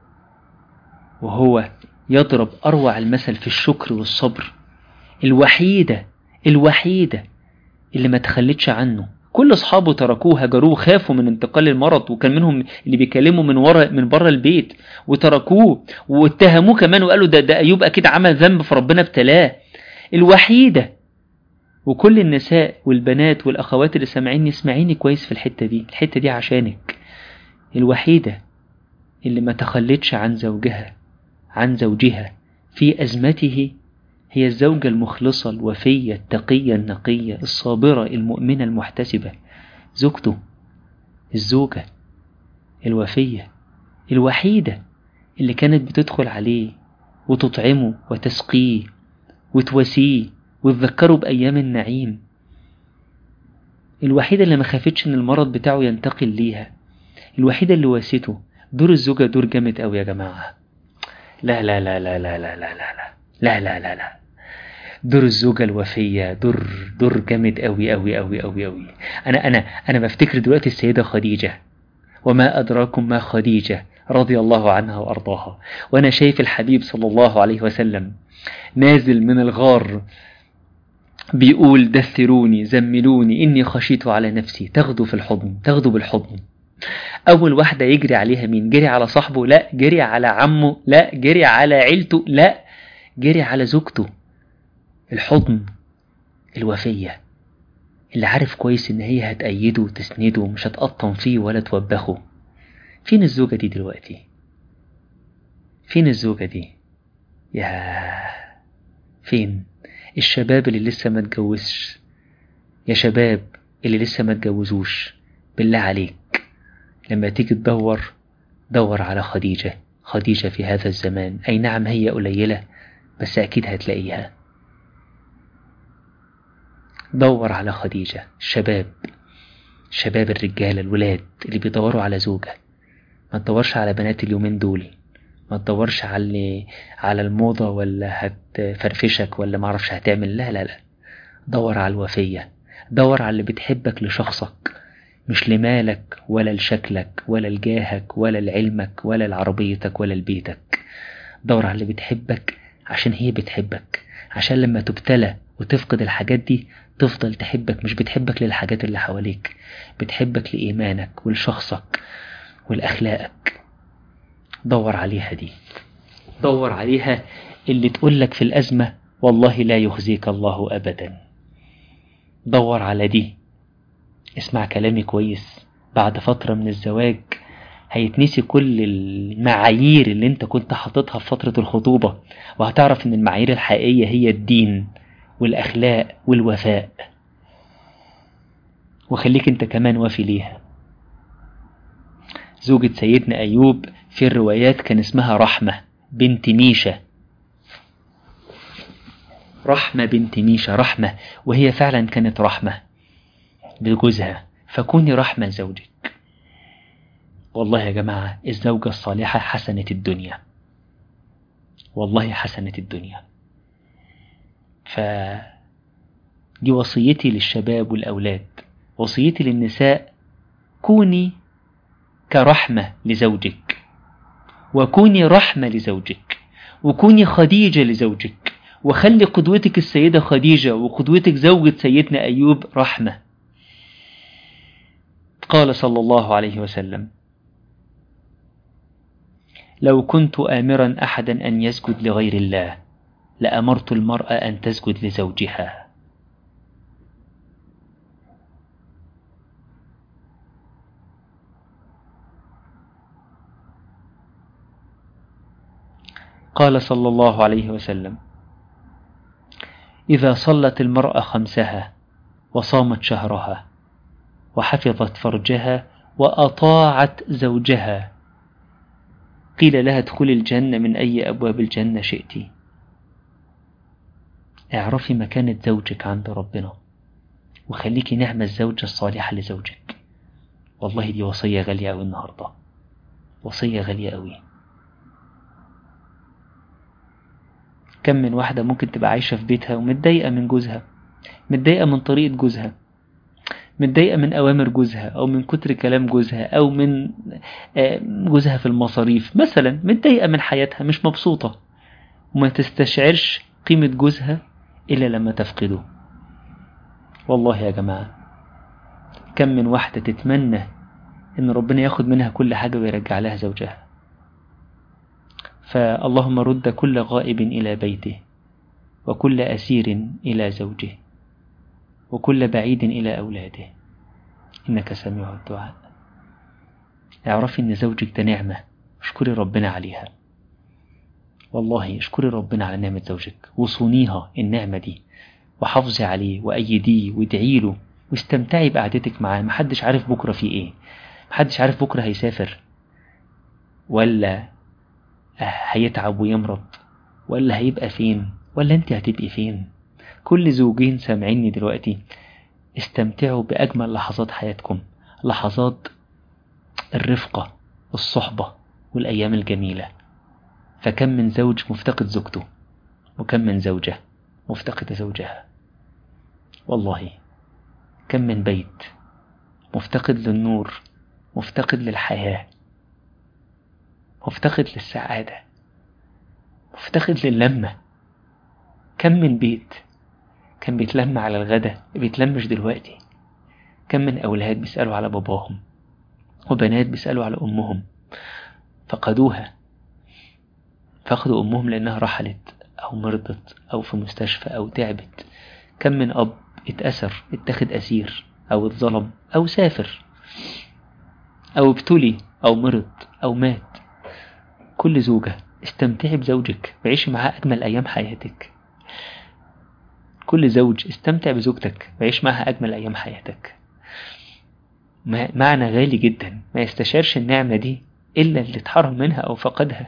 وهو يضرب اروع المثل في الشكر والصبر الوحيدة الوحيدة اللي ما تخلتش عنه كل اصحابه تركوه هجروه خافوا من انتقال المرض وكان منهم اللي بيكلموا من ورا من بره البيت وتركوه واتهموه كمان وقالوا ده ده ايوب اكيد عمل ذنب فربنا ابتلاه الوحيدة وكل النساء والبنات والأخوات اللي سامعيني اسمعيني كويس في الحتة دي الحتة دي عشانك الوحيدة اللي ما تخلتش عن زوجها عن زوجها في أزمته هي الزوجة المخلصة الوفية التقية النقية الصابرة المؤمنة المحتسبة زوجته الزوجة الوفية الوحيدة اللي كانت بتدخل عليه وتطعمه وتسقيه وتواسيه وتذكره بأيام النعيم الوحيدة اللي ما خافتش إن المرض بتاعه ينتقل ليها الوحيدة اللي واسته دور الزوجة دور جامد قوي يا جماعة لا لا لا لا لا لا لا لا لا لا لا لا دور الزوجة الوفية دور دور جامد قوي قوي قوي قوي قوي أنا أنا أنا بفتكر دلوقتي السيدة خديجة وما أدراكم ما خديجة رضي الله عنها وأرضاها وأنا شايف الحبيب صلى الله عليه وسلم نازل من الغار بيقول دثروني زملوني إني خشيت على نفسي تاخده في الحضن تاخده بالحضن أول واحدة يجري عليها مين جري على صاحبه لا جري على عمه لا جري على عيلته لا جري على زوجته الحضن الوفية اللي عارف كويس إن هي هتأيده وتسنده مش هتقطم فيه ولا توبخه فين الزوجة دي دلوقتي فين الزوجة دي يا فين الشباب اللي لسه ما اتجوزش يا شباب اللي لسه ما اتجوزوش بالله عليك لما تيجي تدور دور على خديجة خديجة في هذا الزمان أي نعم هي قليلة بس أكيد هتلاقيها دور على خديجة الشباب شباب الرجالة الولاد اللي بيدوروا على زوجة ما تدورش على بنات اليومين دول ما تدورش على على الموضة ولا هتفرفشك ولا معرفش هتعمل لا لا لا دور على الوفية دور على اللي بتحبك لشخصك مش لمالك ولا لشكلك ولا لجاهك ولا لعلمك ولا لعربيتك ولا لبيتك دور على اللي بتحبك عشان هي بتحبك عشان لما تبتلى وتفقد الحاجات دي تفضل تحبك مش بتحبك للحاجات اللي حواليك بتحبك لإيمانك ولشخصك ولأخلاقك دور عليها دي دور عليها اللي تقولك في الأزمة والله لا يخزيك الله أبدا دور على دي اسمع كلامي كويس بعد فترة من الزواج هيتنسي كل المعايير اللي انت كنت حاططها في فترة الخطوبة وهتعرف ان المعايير الحقيقية هي الدين والأخلاق والوفاء وخليك انت كمان وافي ليها زوجة سيدنا أيوب في الروايات كان اسمها رحمة بنت ميشة رحمة بنت ميشة رحمة وهي فعلا كانت رحمة بجوزها فكوني رحمة لزوجك والله يا جماعة الزوجة الصالحة حسنة الدنيا والله حسنة الدنيا ف دي وصيتي للشباب والأولاد وصيتي للنساء كوني كرحمة لزوجك وكوني رحمة لزوجك وكوني خديجة لزوجك وخلي قدوتك السيدة خديجة وقدوتك زوجة سيدنا أيوب رحمة قال صلى الله عليه وسلم لو كنت آمرا أحدا أن يسجد لغير الله لأمرت المرأة أن تسجد لزوجها قال صلى الله عليه وسلم إذا صلت المرأة خمسها وصامت شهرها وحفظت فرجها وأطاعت زوجها قيل لها ادخلي الجنة من أي أبواب الجنة شئت اعرفي مكانة زوجك عند ربنا وخليكي نعمة الزوجة الصالحة لزوجك والله دي وصية غالية أوي النهاردة وصية غالية أوي كم من واحدة ممكن تبقى عايشة في بيتها ومتضايقة من جوزها متضايقة من طريقة جوزها متضايقة من أوامر جوزها أو من كتر كلام جوزها أو من جوزها في المصاريف مثلا متضايقة من حياتها مش مبسوطة وما تستشعرش قيمة جوزها إلا لما تفقده والله يا جماعة كم من واحدة تتمنى إن ربنا ياخد منها كل حاجة ويرجع لها زوجها فاللهم رد كل غائب إلى بيته وكل أسير إلى زوجه وكل بعيد إلى أولاده إنك سميع الدعاء اعرفي إن زوجك ده نعمة اشكري ربنا عليها والله اشكري ربنا على نعمة زوجك وصونيها النعمة دي وحافظي عليه وأيديه وادعي له واستمتعي بقعدتك معاه محدش عارف بكرة في ايه محدش عارف بكرة هيسافر ولا هيتعب ويمرض ولا هيبقى فين ولا انت هتبقي فين كل زوجين سامعيني دلوقتي استمتعوا بأجمل لحظات حياتكم لحظات الرفقة والصحبة والأيام الجميلة فكم من زوج مفتقد زوجته وكم من زوجة مفتقدة زوجها والله كم من بيت مفتقد للنور مفتقد للحياة مفتقد للسعادة مفتقد للمة كم من بيت كان بيتلم على الغدا بيتلمش دلوقتي كم من أولاد بيسألوا على باباهم وبنات بيسألوا على أمهم فقدوها فقدوا أمهم لأنها رحلت أو مرضت أو في مستشفى أو تعبت كم من أب اتأسر اتخذ أسير أو اتظلم أو سافر أو ابتلي أو مرض أو مات كل زوجة استمتعي بزوجك وعيشي معاه أجمل أيام حياتك كل زوج استمتع بزوجتك وعيش معها أجمل أيام حياتك معنى غالي جدا ما يستشعرش النعمة دي إلا اللي اتحرم منها أو فقدها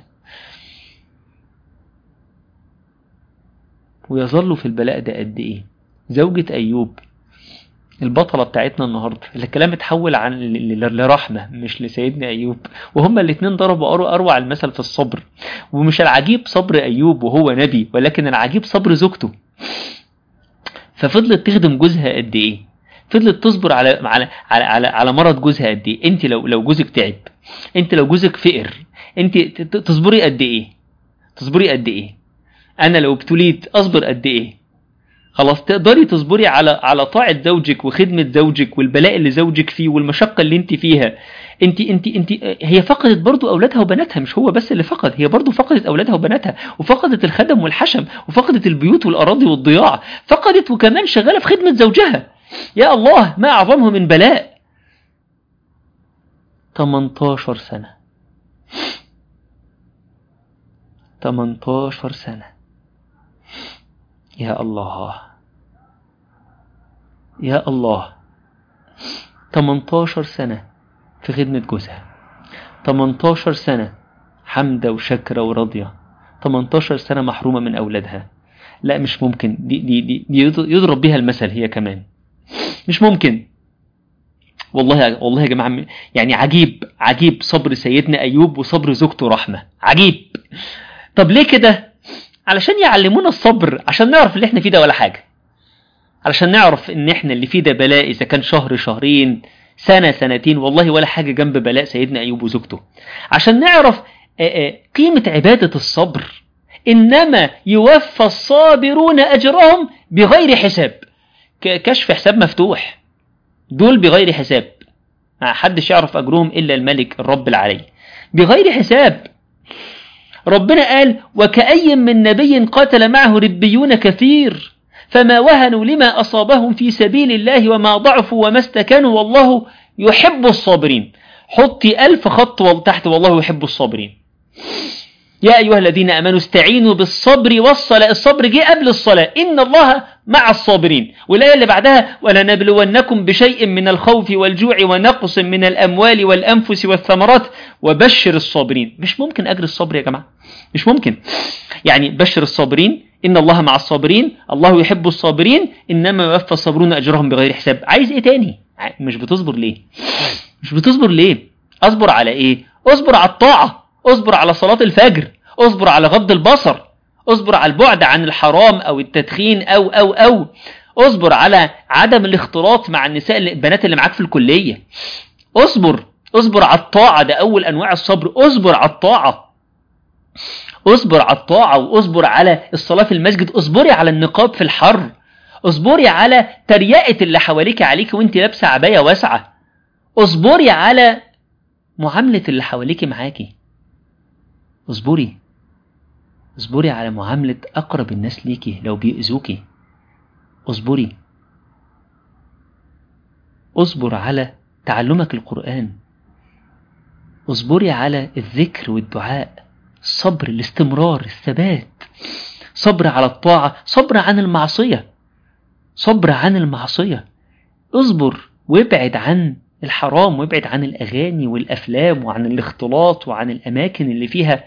ويظل في البلاء ده قد إيه زوجة أيوب البطلة بتاعتنا النهاردة الكلام اتحول عن ل- ل- لرحمة مش لسيدنا أيوب وهما الاتنين ضربوا أرو- أروع المثل في الصبر ومش العجيب صبر أيوب وهو نبي ولكن العجيب صبر زوجته ففضلت تخدم جوزها قد إيه فضلت تصبر على على على على, على مرض جوزها قد إيه أنت لو لو جوزك تعب أنت لو جوزك فقر أنت ت- ت- تصبري قد إيه تصبري قد إيه أنا لو ابتليت أصبر قد إيه خلاص تقدري تصبري على على طاعة زوجك وخدمة زوجك والبلاء اللي زوجك فيه والمشقة اللي انت فيها انت انت انت هي فقدت برضو اولادها وبناتها مش هو بس اللي فقد هي برضو فقدت اولادها وبناتها وفقدت الخدم والحشم وفقدت البيوت والاراضي والضياع فقدت وكمان شغالة في خدمة زوجها يا الله ما اعظمه من بلاء 18 سنة 18 سنة يا الله يا الله 18 سنة في خدمة جوزها 18 سنة حمدة وشكرة وراضية 18 سنة محرومة من أولادها لا مش ممكن دي, دي, دي, دي يضرب بها المثل هي كمان مش ممكن والله والله يا جماعة يعني عجيب عجيب صبر سيدنا أيوب وصبر زوجته رحمة عجيب طب ليه كده علشان يعلمونا الصبر عشان نعرف اللي احنا فيه ده ولا حاجة علشان نعرف ان احنا اللي فيه ده بلاء اذا كان شهر شهرين سنة سنتين والله ولا حاجة جنب بلاء سيدنا ايوب وزوجته عشان نعرف قيمة عبادة الصبر انما يوفى الصابرون اجرهم بغير حساب كشف حساب مفتوح دول بغير حساب ما حدش يعرف اجرهم الا الملك الرب العلي بغير حساب ربنا قال وكأي من نبي قاتل معه ربيون كثير فما وهنوا لما أصابهم في سبيل الله وما ضعفوا وما استكانوا والله يحب الصابرين حطي ألف خط تحت والله يحب الصابرين يا أيها الذين أمنوا استعينوا بالصبر والصلاة الصبر جه قبل الصلاة إن الله مع الصابرين والآية اللي بعدها ولنبلونكم بشيء من الخوف والجوع ونقص من الأموال والأنفس والثمرات وبشر الصابرين مش ممكن أجر الصبر يا جماعة مش ممكن يعني بشر الصابرين إن الله مع الصابرين الله يحب الصابرين إنما يوفى الصابرون أجرهم بغير حساب عايز إيه تاني مش بتصبر ليه مش بتصبر ليه أصبر على إيه أصبر على الطاعة اصبر على صلاة الفجر اصبر على غض البصر اصبر على البعد عن الحرام او التدخين او او او اصبر على عدم الاختلاط مع النساء البنات اللي معاك في الكلية اصبر اصبر على الطاعة ده اول انواع الصبر اصبر على الطاعة اصبر على الطاعة واصبر على الصلاة في المسجد اصبري على النقاب في الحر اصبري على تريقة اللي حواليك عليك وانت لابسة عباية واسعة اصبري على معاملة اللي حواليك معاكي اصبري اصبري على معاملة أقرب الناس ليكي لو بيأذوكي اصبري اصبر على تعلمك القرآن اصبري على الذكر والدعاء الصبر الاستمرار الثبات صبر على الطاعة صبر عن المعصية صبر عن المعصية اصبر وابعد عن الحرام وابعد عن الأغاني والأفلام وعن الاختلاط وعن الأماكن اللي فيها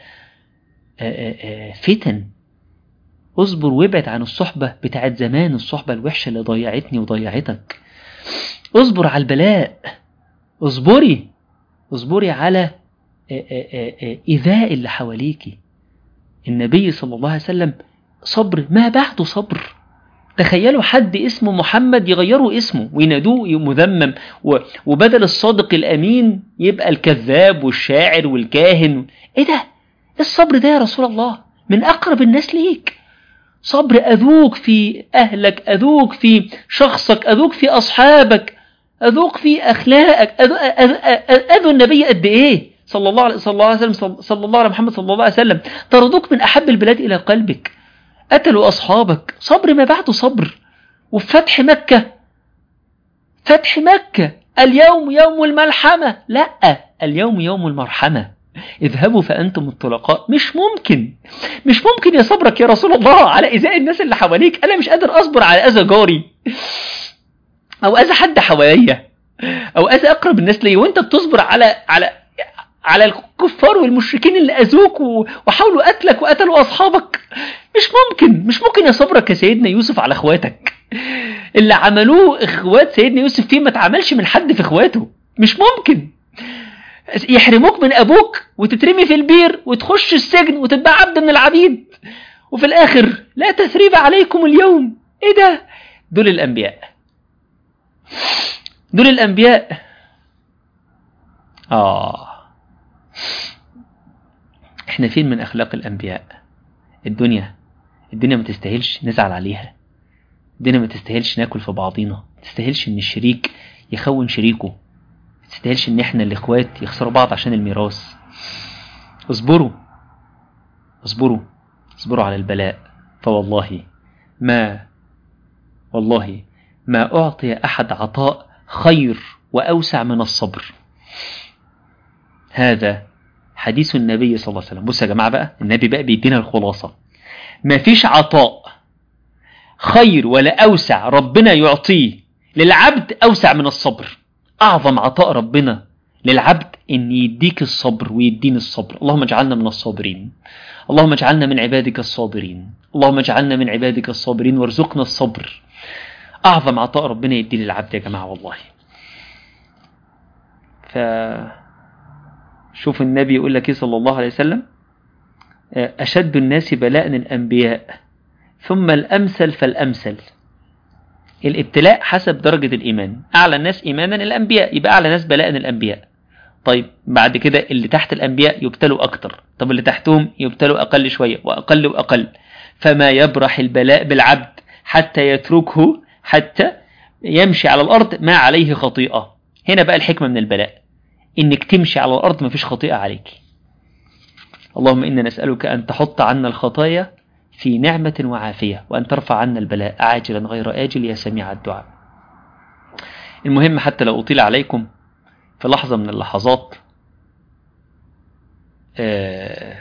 فتن اصبر وابعد عن الصحبة بتاعت زمان الصحبة الوحشة اللي ضيعتني وضيعتك اصبر على البلاء اصبري اصبري على إيذاء اللي حواليكي النبي صلى الله عليه وسلم صبر ما بعده صبر تخيلوا حد اسمه محمد يغيروا اسمه وينادوه مذمم وبدل الصادق الأمين يبقى الكذاب والشاعر والكاهن ايه ده الصبر ده يا رسول الله من أقرب الناس ليك صبر أذوك في أهلك أذوك في شخصك أذوك في أصحابك أذوك في أخلاقك أذو, أذو النبي قد إيه صلى الله عليه صلى الله عليه وسلم صلى الله على محمد صلى الله عليه وسلم طردوك من أحب البلاد إلى قلبك قتلوا أصحابك صبر ما بعده صبر وفي فتح مكة فتح مكة اليوم يوم الملحمة لا اليوم يوم المرحمة اذهبوا فأنتم الطلقاء مش ممكن مش ممكن يا صبرك يا رسول الله على إزاء الناس اللي حواليك أنا مش قادر أصبر على أذى جاري أو أذى حد حواليا أو أذى أقرب الناس لي وأنت بتصبر على على على الكفار والمشركين اللي أذوك وحاولوا قتلك وقتلوا أصحابك مش ممكن مش ممكن يا صبرك يا سيدنا يوسف على أخواتك اللي عملوه اخوات سيدنا يوسف فيه ما اتعملش من حد في اخواته مش ممكن يحرموك من ابوك وتترمي في البير وتخش السجن وتبقى عبد من العبيد وفي الاخر لا تثريب عليكم اليوم ايه ده دول الانبياء دول الانبياء اه احنا فين من اخلاق الانبياء الدنيا الدنيا ما تستاهلش نزعل عليها الدنيا ما تستاهلش ناكل في بعضينا ما تستاهلش ان الشريك يخون شريكه ما تستاهلش ان احنا الاخوات يخسروا بعض عشان الميراث اصبروا اصبروا اصبروا على البلاء فوالله ما والله ما أعطي أحد عطاء خير وأوسع من الصبر هذا حديث النبي صلى الله عليه وسلم بصوا يا جماعة بقى النبي بقى بيدينا الخلاصة ما فيش عطاء خير ولا أوسع ربنا يعطيه للعبد أوسع من الصبر أعظم عطاء ربنا للعبد إن يديك الصبر ويديني الصبر اللهم اجعلنا من الصابرين اللهم اجعلنا من عبادك الصابرين اللهم اجعلنا من عبادك الصابرين وارزقنا الصبر أعظم عطاء ربنا يدي للعبد يا جماعة والله ف شوف النبي يقول لك صلى الله عليه وسلم أشد الناس بلاء الأنبياء ثم الأمثل فالأمثل الابتلاء حسب درجة الإيمان أعلى الناس إيمانا الأنبياء يبقى أعلى ناس بلاء الأنبياء طيب بعد كده اللي تحت الأنبياء يبتلوا أكتر طب اللي تحتهم يبتلوا أقل شوية وأقل وأقل فما يبرح البلاء بالعبد حتى يتركه حتى يمشي على الأرض ما عليه خطيئة هنا بقى الحكمة من البلاء إنك تمشي على الأرض ما فيش خطيئة عليك اللهم إنا نسألك أن تحط عنا الخطايا في نعمة وعافية وأن ترفع عنا البلاء عاجلا غير آجل يا سميع الدعاء المهم حتى لو أطيل عليكم في لحظة من اللحظات آه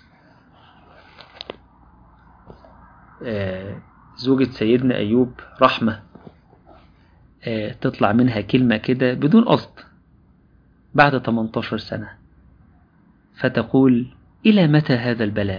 آه زوجة سيدنا أيوب رحمة آه تطلع منها كلمة كده بدون قصد بعد 18 سنة فتقول إلى متى هذا البلاء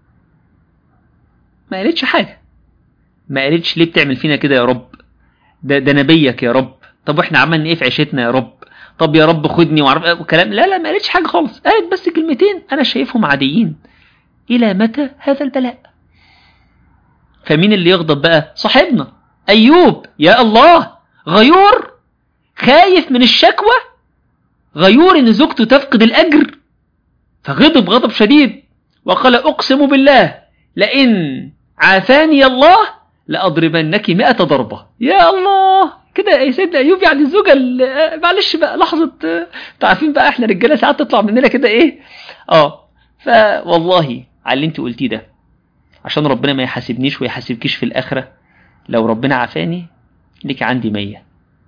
ما قالتش حاجة ما قالتش ليه بتعمل فينا كده يا رب ده, ده نبيك يا رب طب واحنا عملنا ايه في عيشتنا يا رب طب يا رب خدني وعرف كلام لا لا ما قالتش حاجة خالص قالت بس كلمتين أنا شايفهم عاديين إلى متى هذا البلاء فمين اللي يغضب بقى صاحبنا أيوب يا الله غيور خايف من الشكوى غيور إن زوجته تفقد الأجر فغضب غضب شديد وقال أقسم بالله لئن عافاني الله لأضربنك مئة ضربة يا الله كده يا سيدنا أيوب يعني الزوجة معلش بقى لحظة تعرفين بقى احنا رجالة ساعات تطلع مننا كده ايه اه فوالله على اللي انت قلتيه ده عشان ربنا ما يحاسبنيش ويحاسبكيش في الآخرة لو ربنا عافاني ليك عندي مية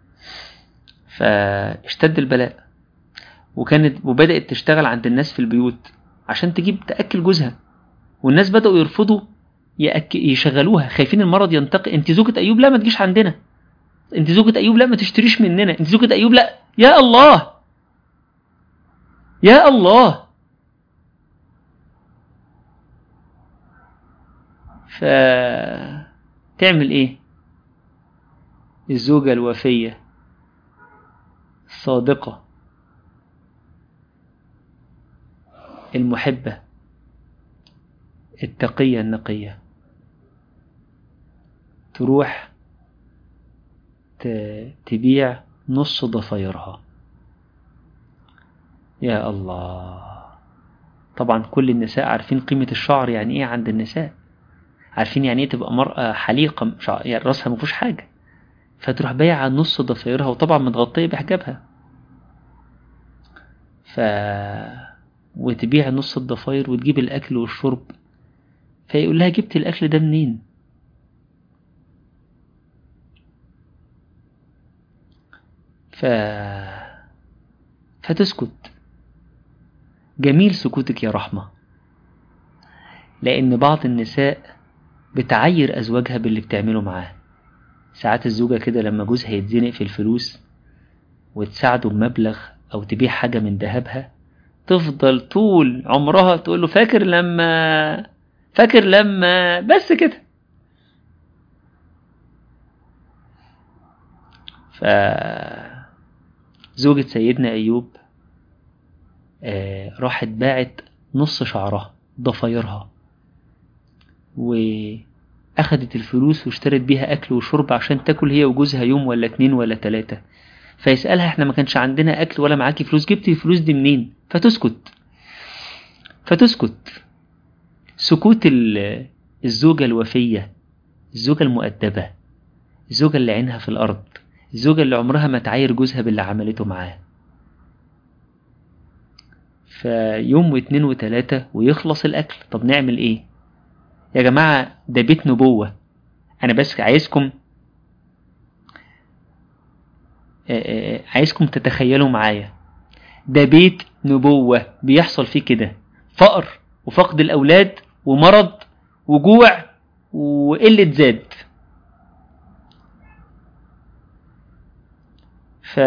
فاشتد البلاء وكانت وبدأت تشتغل عند الناس في البيوت عشان تجيب تأكل جوزها والناس بدأوا يرفضوا يأك... يشغلوها خايفين المرض ينتقل انت زوجة أيوب لا ما تجيش عندنا انت زوجة أيوب لا ما تشتريش مننا انت زوجة أيوب لا يا الله يا الله ف تعمل ايه الزوجة الوفية الصادقة المحبة التقية النقية تروح تبيع نص ضفايرها يا الله طبعا كل النساء عارفين قيمة الشعر يعني ايه عند النساء عارفين يعني ايه تبقى مرأة حليقة يعني راسها مفيهوش حاجة فتروح بايعة نص ضفايرها وطبعا متغطية بحجابها ف وتبيع نص الضفاير وتجيب الأكل والشرب فيقول لها جبت الأكل ده منين ف... فتسكت جميل سكوتك يا رحمة لأن بعض النساء بتعير أزواجها باللي بتعمله معاه ساعات الزوجة كده لما جوزها يتزنق في الفلوس وتساعده بمبلغ أو تبيع حاجة من ذهبها تفضل طول عمرها تقول له فاكر لما فاكر لما بس كده ف زوجة سيدنا أيوب آه راحت باعت نص شعرها ضفايرها وأخدت الفلوس واشترت بيها أكل وشرب عشان تاكل هي وجوزها يوم ولا اتنين ولا تلاتة فيسألها احنا ما كانش عندنا أكل ولا معاكي فلوس جبتي الفلوس دي منين فتسكت فتسكت سكوت الزوجة الوفية الزوجة المؤدبة الزوجة اللي عينها في الأرض الزوجة اللي عمرها ما تعاير جوزها باللي عملته معاه فيوم واتنين وتلاتة ويخلص الأكل طب نعمل إيه يا جماعة ده بيت نبوة أنا بس عايزكم عايزكم تتخيلوا معايا ده بيت نبوة بيحصل فيه كده فقر وفقد الأولاد ومرض وجوع وقلة زاد ف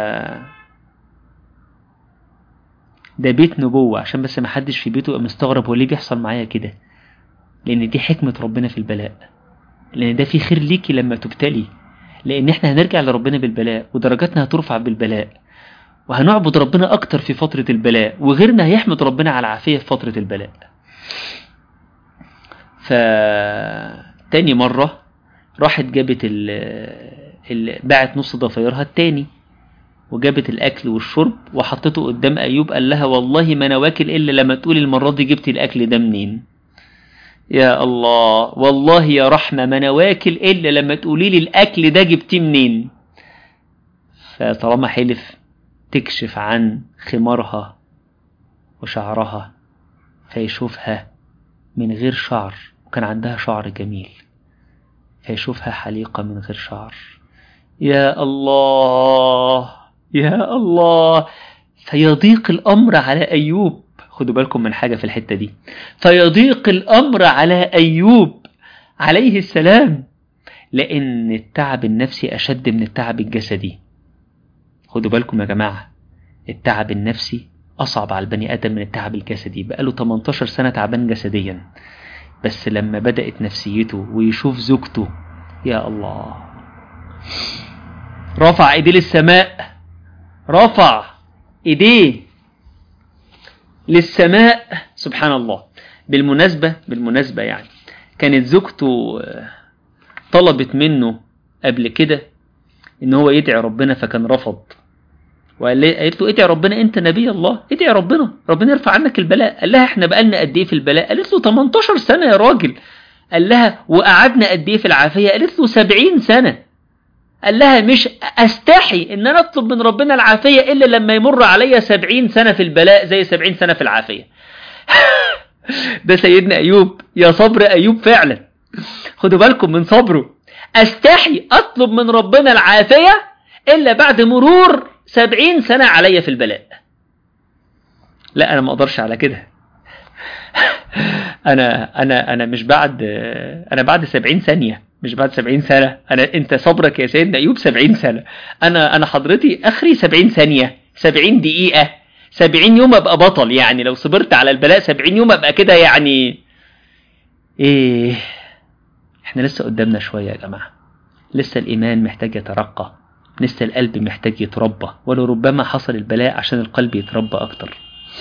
ده بيت نبوة عشان بس ما حدش في بيته يبقى مستغرب هو ليه بيحصل معايا كده لأن دي حكمة ربنا في البلاء لأن ده في خير ليكي لما تبتلي لأن احنا هنرجع لربنا بالبلاء ودرجاتنا هترفع بالبلاء وهنعبد ربنا أكتر في فترة البلاء وغيرنا هيحمد ربنا على العافية في فترة البلاء ف تاني مرة راحت جابت ال... ال... باعت نص ضفايرها التاني وجابت الأكل والشرب وحطته قدام أيوب قال لها والله ما أنا واكل إلا لما تقولي المرة دي جبتي الأكل ده منين يا الله والله يا رحمة ما أنا واكل إلا لما تقولي لي الأكل ده جبتيه منين فطالما حلف تكشف عن خمارها وشعرها فيشوفها من غير شعر وكان عندها شعر جميل فيشوفها حليقة من غير شعر يا الله يا الله فيضيق الأمر على أيوب خدوا بالكم من حاجة في الحتة دي فيضيق الأمر على أيوب عليه السلام لأن التعب النفسي أشد من التعب الجسدي خدوا بالكم يا جماعة التعب النفسي أصعب على البني آدم من التعب الجسدي بقاله 18 سنة تعبان جسديا بس لما بدأت نفسيته ويشوف زوجته يا الله رفع ايديه للسماء رفع ايديه للسماء سبحان الله بالمناسبة بالمناسبة يعني كانت زوجته طلبت منه قبل كده ان هو يدعي ربنا فكان رفض وقالت له ادعي ربنا انت نبي الله ادعي ربنا ربنا يرفع عنك البلاء قال لها احنا بقالنا قد ايه في البلاء قالت له 18 سنة يا راجل قال لها وقعدنا قد ايه في العافية قالت له 70 سنة قال لها مش استحي ان انا اطلب من ربنا العافية الا لما يمر عليا 70 سنة في البلاء زي 70 سنة في العافية ده سيدنا ايوب يا صبر ايوب فعلا خدوا بالكم من صبره استحي اطلب من ربنا العافية الا بعد مرور سبعين سنة عليا في البلاء لا أنا ما أقدرش على كده أنا أنا أنا مش بعد أنا بعد سبعين ثانية مش بعد سبعين سنة أنا أنت صبرك يا سيدنا أيوب سبعين سنة أنا أنا حضرتي آخري سبعين ثانية سبعين دقيقة سبعين يوم أبقى بطل يعني لو صبرت على البلاء سبعين يوم أبقى كده يعني إيه إحنا لسه قدامنا شوية يا جماعة لسه الإيمان محتاج يترقى لسه القلب محتاج يتربى ولربما حصل البلاء عشان القلب يتربى أكتر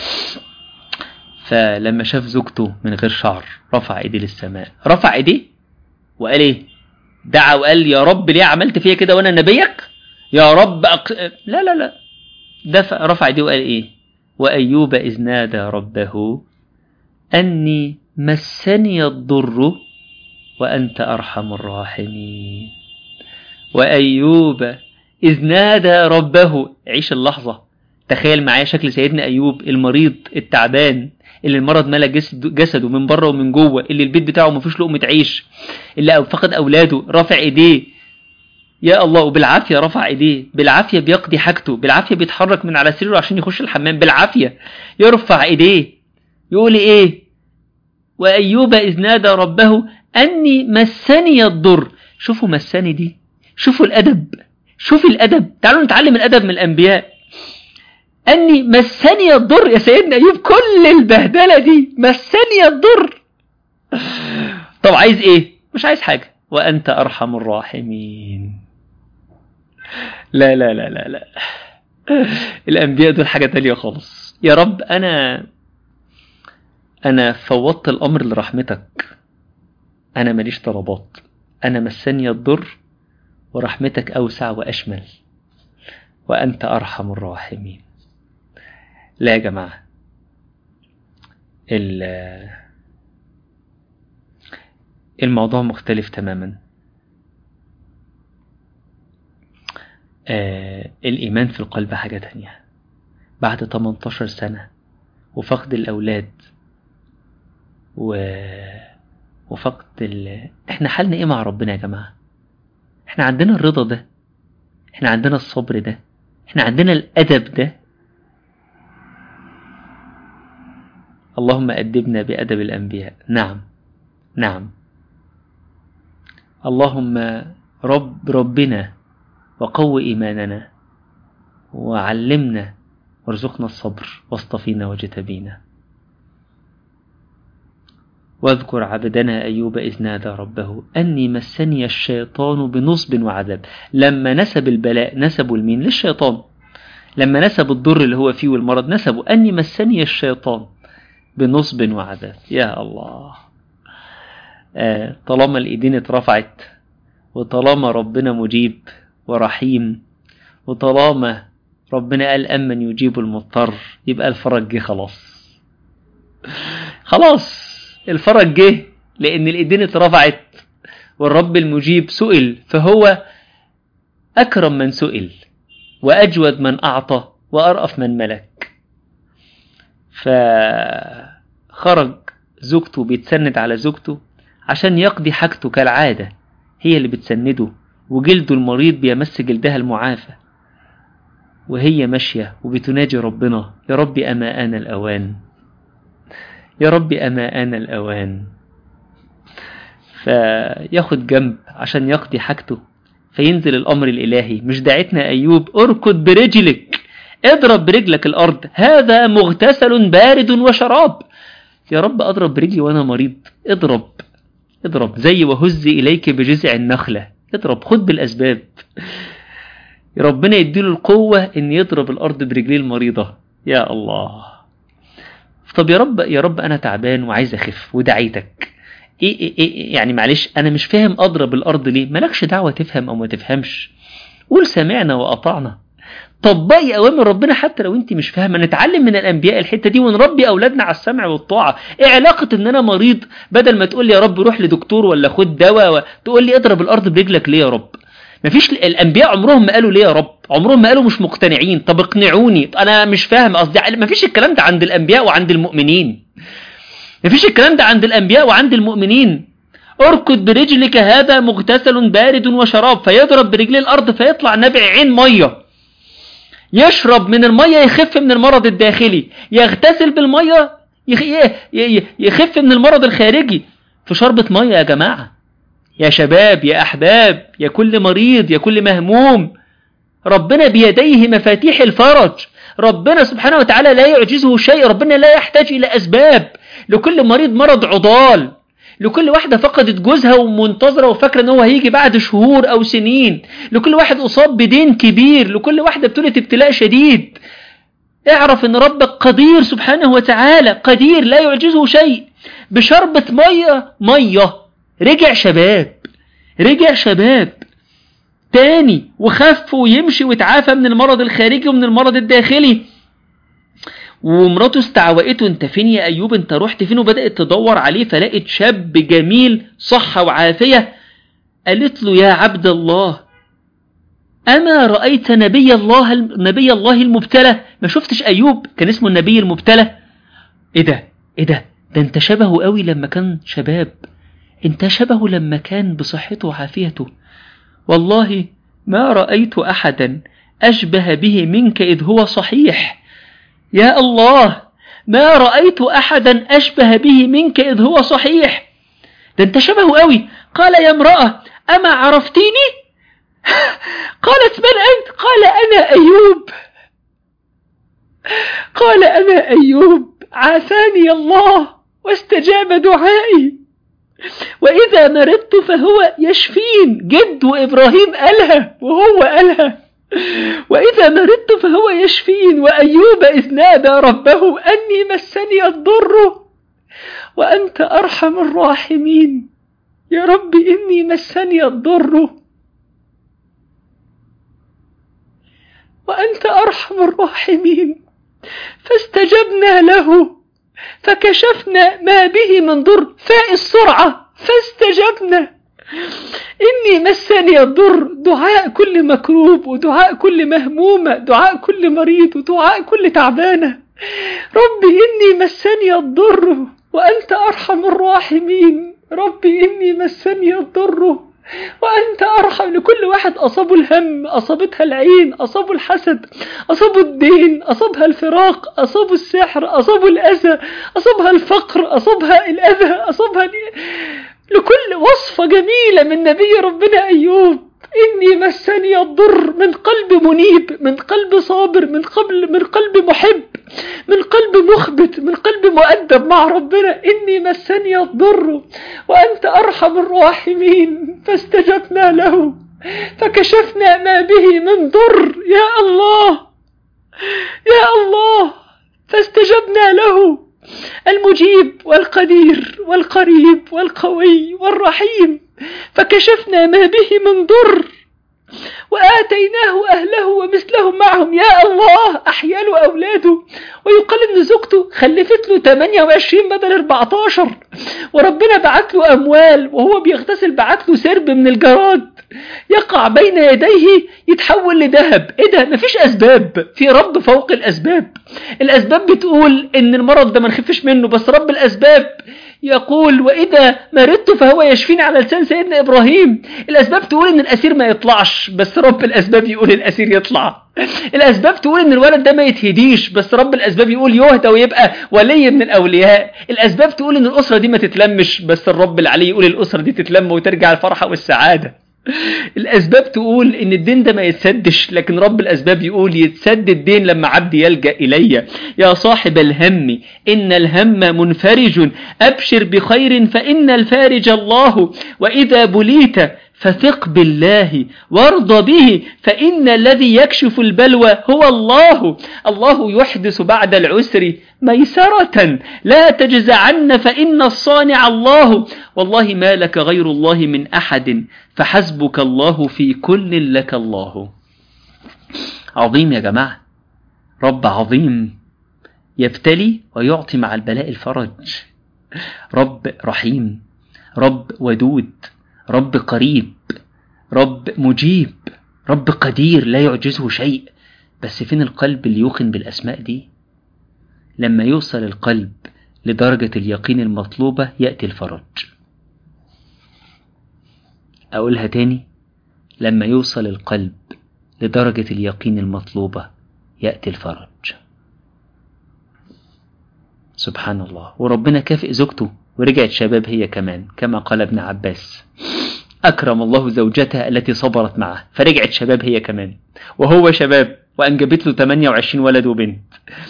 فلما شاف زوجته من غير شعر رفع ايديه للسماء رفع ايديه وقال ايه دعا وقال يا رب ليه عملت فيا كده وانا نبيك يا رب أق... لا لا لا دفع رفع ايديه وقال ايه وايوب اذ نادى ربه اني مسني الضر وانت ارحم الراحمين وايوب إذ نادى ربه عيش اللحظة تخيل معايا شكل سيدنا أيوب المريض التعبان اللي المرض ملا جسده من بره ومن جوه اللي البيت بتاعه ما فيش لقمة عيش اللي فقد أولاده رافع إيديه يا الله وبالعافية رفع إيديه بالعافية بيقضي حاجته بالعافية بيتحرك من على سريره عشان يخش الحمام بالعافية يرفع إيديه يقول إيه وأيوب إذ نادى ربه أني مسني الضر شوفوا مسني دي شوفوا الأدب شوف الأدب تعالوا نتعلم الأدب من الأنبياء أني مسني الضر يا سيدنا أيوب كل البهدلة دي مسني الضر طب عايز إيه مش عايز حاجة وأنت أرحم الراحمين لا لا لا لا لا الأنبياء دول حاجة تانية خالص يا رب أنا أنا فوضت الأمر لرحمتك أنا ماليش طلبات أنا مسني الضر ورحمتك أوسع وأشمل وأنت أرحم الراحمين لا يا جماعة الموضوع مختلف تماما آه الإيمان في القلب حاجة تانية بعد 18 سنة وفقد الأولاد و... وفقد ال... احنا حالنا ايه مع ربنا يا جماعة احنا عندنا الرضا ده احنا عندنا الصبر ده احنا عندنا الأدب ده اللهم أدبنا بأدب الأنبياء نعم نعم اللهم رب ربنا وقو إيماننا وعلمنا وارزقنا الصبر واصطفينا وجتبينا واذكر عبدنا أيوب إذ نادى ربه أني مسني الشيطان بنصب وعذاب لما نسب البلاء نسبوا المين للشيطان لما نسب الضر اللي هو فيه والمرض نسبوا أني مسني الشيطان بنصب وعذاب يا الله آه طالما الإيدين اترفعت وطالما ربنا مجيب ورحيم وطالما ربنا قال أمن يجيب المضطر يبقى الفرج جه خلاص خلاص الفرج جه لأن الإيدين اترفعت والرب المجيب سئل فهو أكرم من سئل وأجود من أعطى وأرأف من ملك فخرج زوجته بيتسند على زوجته عشان يقضي حاجته كالعادة هي اللي بتسنده وجلده المريض بيمس جلدها المعافى وهي ماشية وبتناجي ربنا يا رب أما آن الأوان يا رب أما آن الأوان فياخد جنب عشان يقضي حاجته فينزل الأمر الإلهي مش دعتنا أيوب اركض برجلك اضرب برجلك الأرض هذا مغتسل بارد وشراب يا رب أضرب برجلي وأنا مريض اضرب اضرب زي وهز إليك بجذع النخلة اضرب خد بالأسباب ربنا يديله القوة إن يضرب الأرض برجليه المريضة يا الله طب يا رب يا رب أنا تعبان وعايز أخف ودعيتك إيه, إيه, إيه يعني معلش أنا مش فاهم أضرب الأرض ليه مالكش دعوة تفهم أو ما تفهمش قول سمعنا وأطعنا طبقي أوامر ربنا حتى لو أنت مش فاهمة نتعلم من الأنبياء الحتة دي ونربي أولادنا على السمع والطاعة إيه علاقة إن أنا مريض بدل ما تقول لي يا رب روح لدكتور ولا خد دواء تقول لي اضرب الأرض برجلك ليه يا رب مفيش الانبياء عمرهم ما قالوا ليه يا رب عمرهم ما قالوا مش مقتنعين طب اقنعوني انا مش فاهم قصدي مفيش الكلام ده عند الانبياء وعند المؤمنين مفيش الكلام ده عند الانبياء وعند المؤمنين اركض برجلك هذا مغتسل بارد وشراب فيضرب برجليه الارض فيطلع نبع عين ميه يشرب من الميه يخف من المرض الداخلي يغتسل بالميه يخف من المرض الخارجي في شربة ميه يا جماعه يا شباب يا أحباب يا كل مريض يا كل مهموم ربنا بيديه مفاتيح الفرج ربنا سبحانه وتعالى لا يعجزه شيء ربنا لا يحتاج إلى أسباب لكل مريض مرض عضال لكل واحدة فقدت جوزها ومنتظرة وفاكرة ان هو هيجي بعد شهور او سنين لكل واحد اصاب بدين كبير لكل واحدة ابتلت ابتلاء شديد اعرف ان ربك قدير سبحانه وتعالى قدير لا يعجزه شيء بشربة مية مية رجع شباب رجع شباب تاني وخف ويمشي ويتعافى من المرض الخارجي ومن المرض الداخلي ومراته استعوقته انت فين يا ايوب انت رحت فين وبدأت تدور عليه فلقت شاب جميل صحة وعافية قالت له يا عبد الله أما رأيت نبي الله نبي الله المبتلى ما شفتش أيوب كان اسمه النبي المبتلى إيه ده إيه ده ده أنت شبهه قوي لما كان شباب انت شبهه لما كان بصحته وعافيته والله ما رأيت أحدا أشبه به منك إذ هو صحيح يا الله ما رأيت أحدا أشبه به منك إذ هو صحيح ده انت شبهه قوي قال يا امرأة أما عرفتيني قالت من أنت قال أنا أيوب قال أنا أيوب عافاني الله واستجاب دعائي وإذا مرضت فهو يشفين جد وإبراهيم قالها وهو قالها وإذا مرضت فهو يشفين وأيوب إذ نادى ربه أني مسني الضر وأنت أرحم الراحمين يا رب إني مسني الضر وأنت أرحم الراحمين فاستجبنا له فكشفنا ما به من ضر فاء السرعة فاستجبنا إني مسني الضر دعاء كل مكروب ودعاء كل مهمومة دعاء كل مريض ودعاء كل تعبانة ربي إني مسني الضر وأنت أرحم الراحمين ربي إني مسني الضر وأنت أرحم لكل واحد أصابه الهم أصابتها العين أصابه الحسد أصابه الدين أصابها الفراق أصابه السحر أصابه الأذى أصابها الفقر أصابها الأذى أصابها لكل وصفة جميلة من نبي ربنا أيوب إني مسني الضر من قلب منيب من قلب صابر من قلب من قلب محب من قلب مخبت من قلب مؤدب مع ربنا إني مسني الضر وأنت أرحم الراحمين فاستجبنا له فكشفنا ما به من ضر يا الله يا الله فاستجبنا له المجيب والقدير والقريب والقوي والرحيم فكشفنا ما به من ضر وآتيناه أهله ومثلهم معهم يا الله أحيا له أولاده ويقال إن زوجته خلفت له 28 بدل 14 وربنا بعت له أموال وهو بيغتسل بعت له سرب من الجراد يقع بين يديه يتحول لذهب ايه ده مفيش اسباب في رب فوق الاسباب الاسباب بتقول ان المرض ده ما نخفش منه بس رب الاسباب يقول وإذا مرضت فهو يشفيني على لسان سيدنا إبراهيم الأسباب تقول إن الأسير ما يطلعش بس رب الأسباب يقول الأسير يطلع الأسباب تقول إن الولد ده ما يتهديش بس رب الأسباب يقول يهدى ويبقى ولي من الأولياء الأسباب تقول إن الأسرة دي ما تتلمش بس الرب العلي يقول الأسرة دي تتلم وترجع الفرحة والسعادة الأسباب تقول إن الدين ده ما يتسدش لكن رب الأسباب يقول يتسد الدين لما عبد يلجأ إلي يا صاحب الهم إن الهم منفرج أبشر بخير فإن الفارج الله وإذا بليت فثق بالله وارض به فإن الذي يكشف البلوى هو الله الله يحدث بعد العسر ميسرة لا تجزعن فإن الصانع الله والله ما لك غير الله من أحد فحسبك الله في كل لك الله عظيم يا جماعة رب عظيم يبتلي ويعطي مع البلاء الفرج رب رحيم رب ودود رب قريب رب مجيب رب قدير لا يعجزه شيء بس فين القلب اللي يوقن بالأسماء دي لما يوصل القلب لدرجة اليقين المطلوبة يأتي الفرج أقولها تاني لما يوصل القلب لدرجة اليقين المطلوبة يأتي الفرج سبحان الله وربنا كافئ زوجته ورجعت شباب هي كمان كما قال ابن عباس أكرم الله زوجتها التي صبرت معه فرجعت شباب هي كمان وهو شباب وأنجبت له 28 ولد وبنت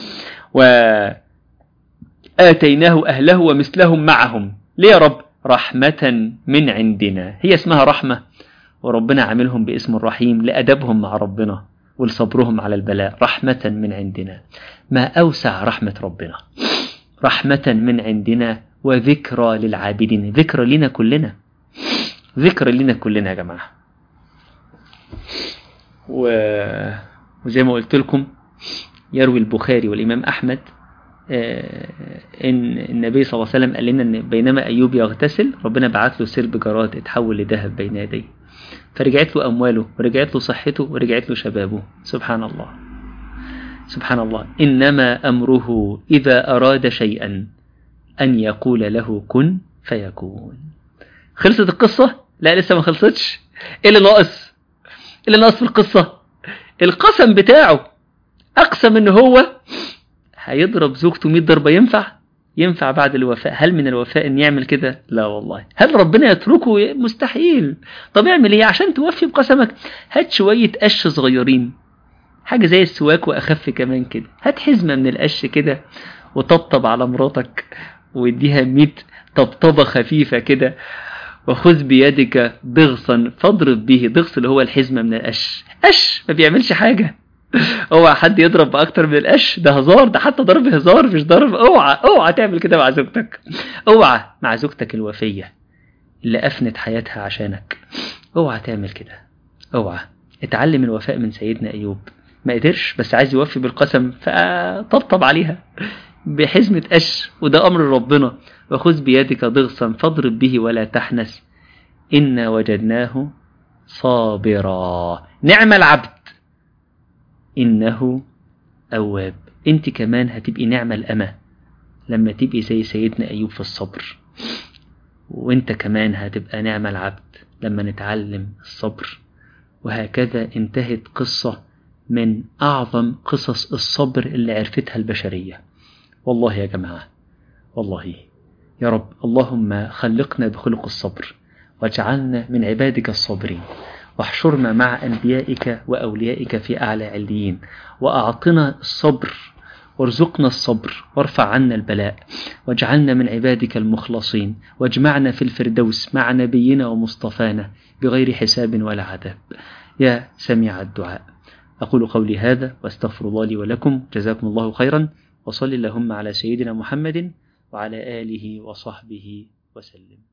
وآتيناه أهله ومثلهم معهم ليه يا رب رحمة من عندنا هي اسمها رحمة وربنا عاملهم باسم الرحيم لأدبهم مع ربنا ولصبرهم على البلاء رحمة من عندنا ما أوسع رحمة ربنا رحمة من عندنا وذكرى للعابدين ذكرى لنا كلنا ذكرى لنا كلنا يا جماعة و... وزي ما قلت لكم يروي البخاري والإمام أحمد إن النبي صلى الله عليه وسلم قال لنا إن بينما أيوب يغتسل ربنا بعت له سرب جراد اتحول لذهب بين يديه فرجعت له أمواله ورجعت له صحته ورجعت له شبابه سبحان الله سبحان الله إنما أمره إذا أراد شيئا أن يقول له كن فيكون خلصت القصة؟ لا لسه ما خلصتش إيه اللي ناقص؟ إيه اللي ناقص في القصة؟ القسم بتاعه أقسم إن هو هيضرب زوجته 100 ضربة ينفع؟ ينفع بعد الوفاء هل من الوفاء ان يعمل كده لا والله هل ربنا يتركه مستحيل طب اعمل ايه عشان توفي بقسمك هات شوية قش صغيرين حاجة زي السواك واخف كمان كده هات حزمة من القش كده وطبطب على مراتك واديها 100 طبطبة خفيفة كده وخذ بيدك ضغصا فاضرب به ضغص اللي هو الحزمة من القش قش ما بيعملش حاجة اوعى حد يضرب باكتر من القش ده هزار ده حتى ضرب هزار مش ضرب اوعى اوعى تعمل كده مع زوجتك اوعى مع زوجتك الوفية اللي افنت حياتها عشانك اوعى تعمل كده اوعى اتعلم الوفاء من سيدنا ايوب ما قدرش بس عايز يوفي بالقسم فطبطب عليها بحزمة قش وده امر ربنا وخذ بيدك ضغصا فاضرب به ولا تحنس إنا وجدناه صابرا نعم العبد إنه أواب أنت كمان هتبقي نعمة الأمة لما تبقي زي سيدنا أيوب في الصبر وانت كمان هتبقى نعمة العبد لما نتعلم الصبر وهكذا انتهت قصة من أعظم قصص الصبر اللي عرفتها البشرية والله يا جماعة والله يا رب اللهم خلقنا بخلق الصبر واجعلنا من عبادك الصابرين واحشرنا مع أنبيائك وأوليائك في أعلى عليين وأعطنا الصبر وارزقنا الصبر وارفع عنا البلاء واجعلنا من عبادك المخلصين واجمعنا في الفردوس مع نبينا ومصطفانا بغير حساب ولا عذاب يا سميع الدعاء أقول قولي هذا واستغفر الله لي ولكم جزاكم الله خيرا وصل اللهم على سيدنا محمد وعلى آله وصحبه وسلم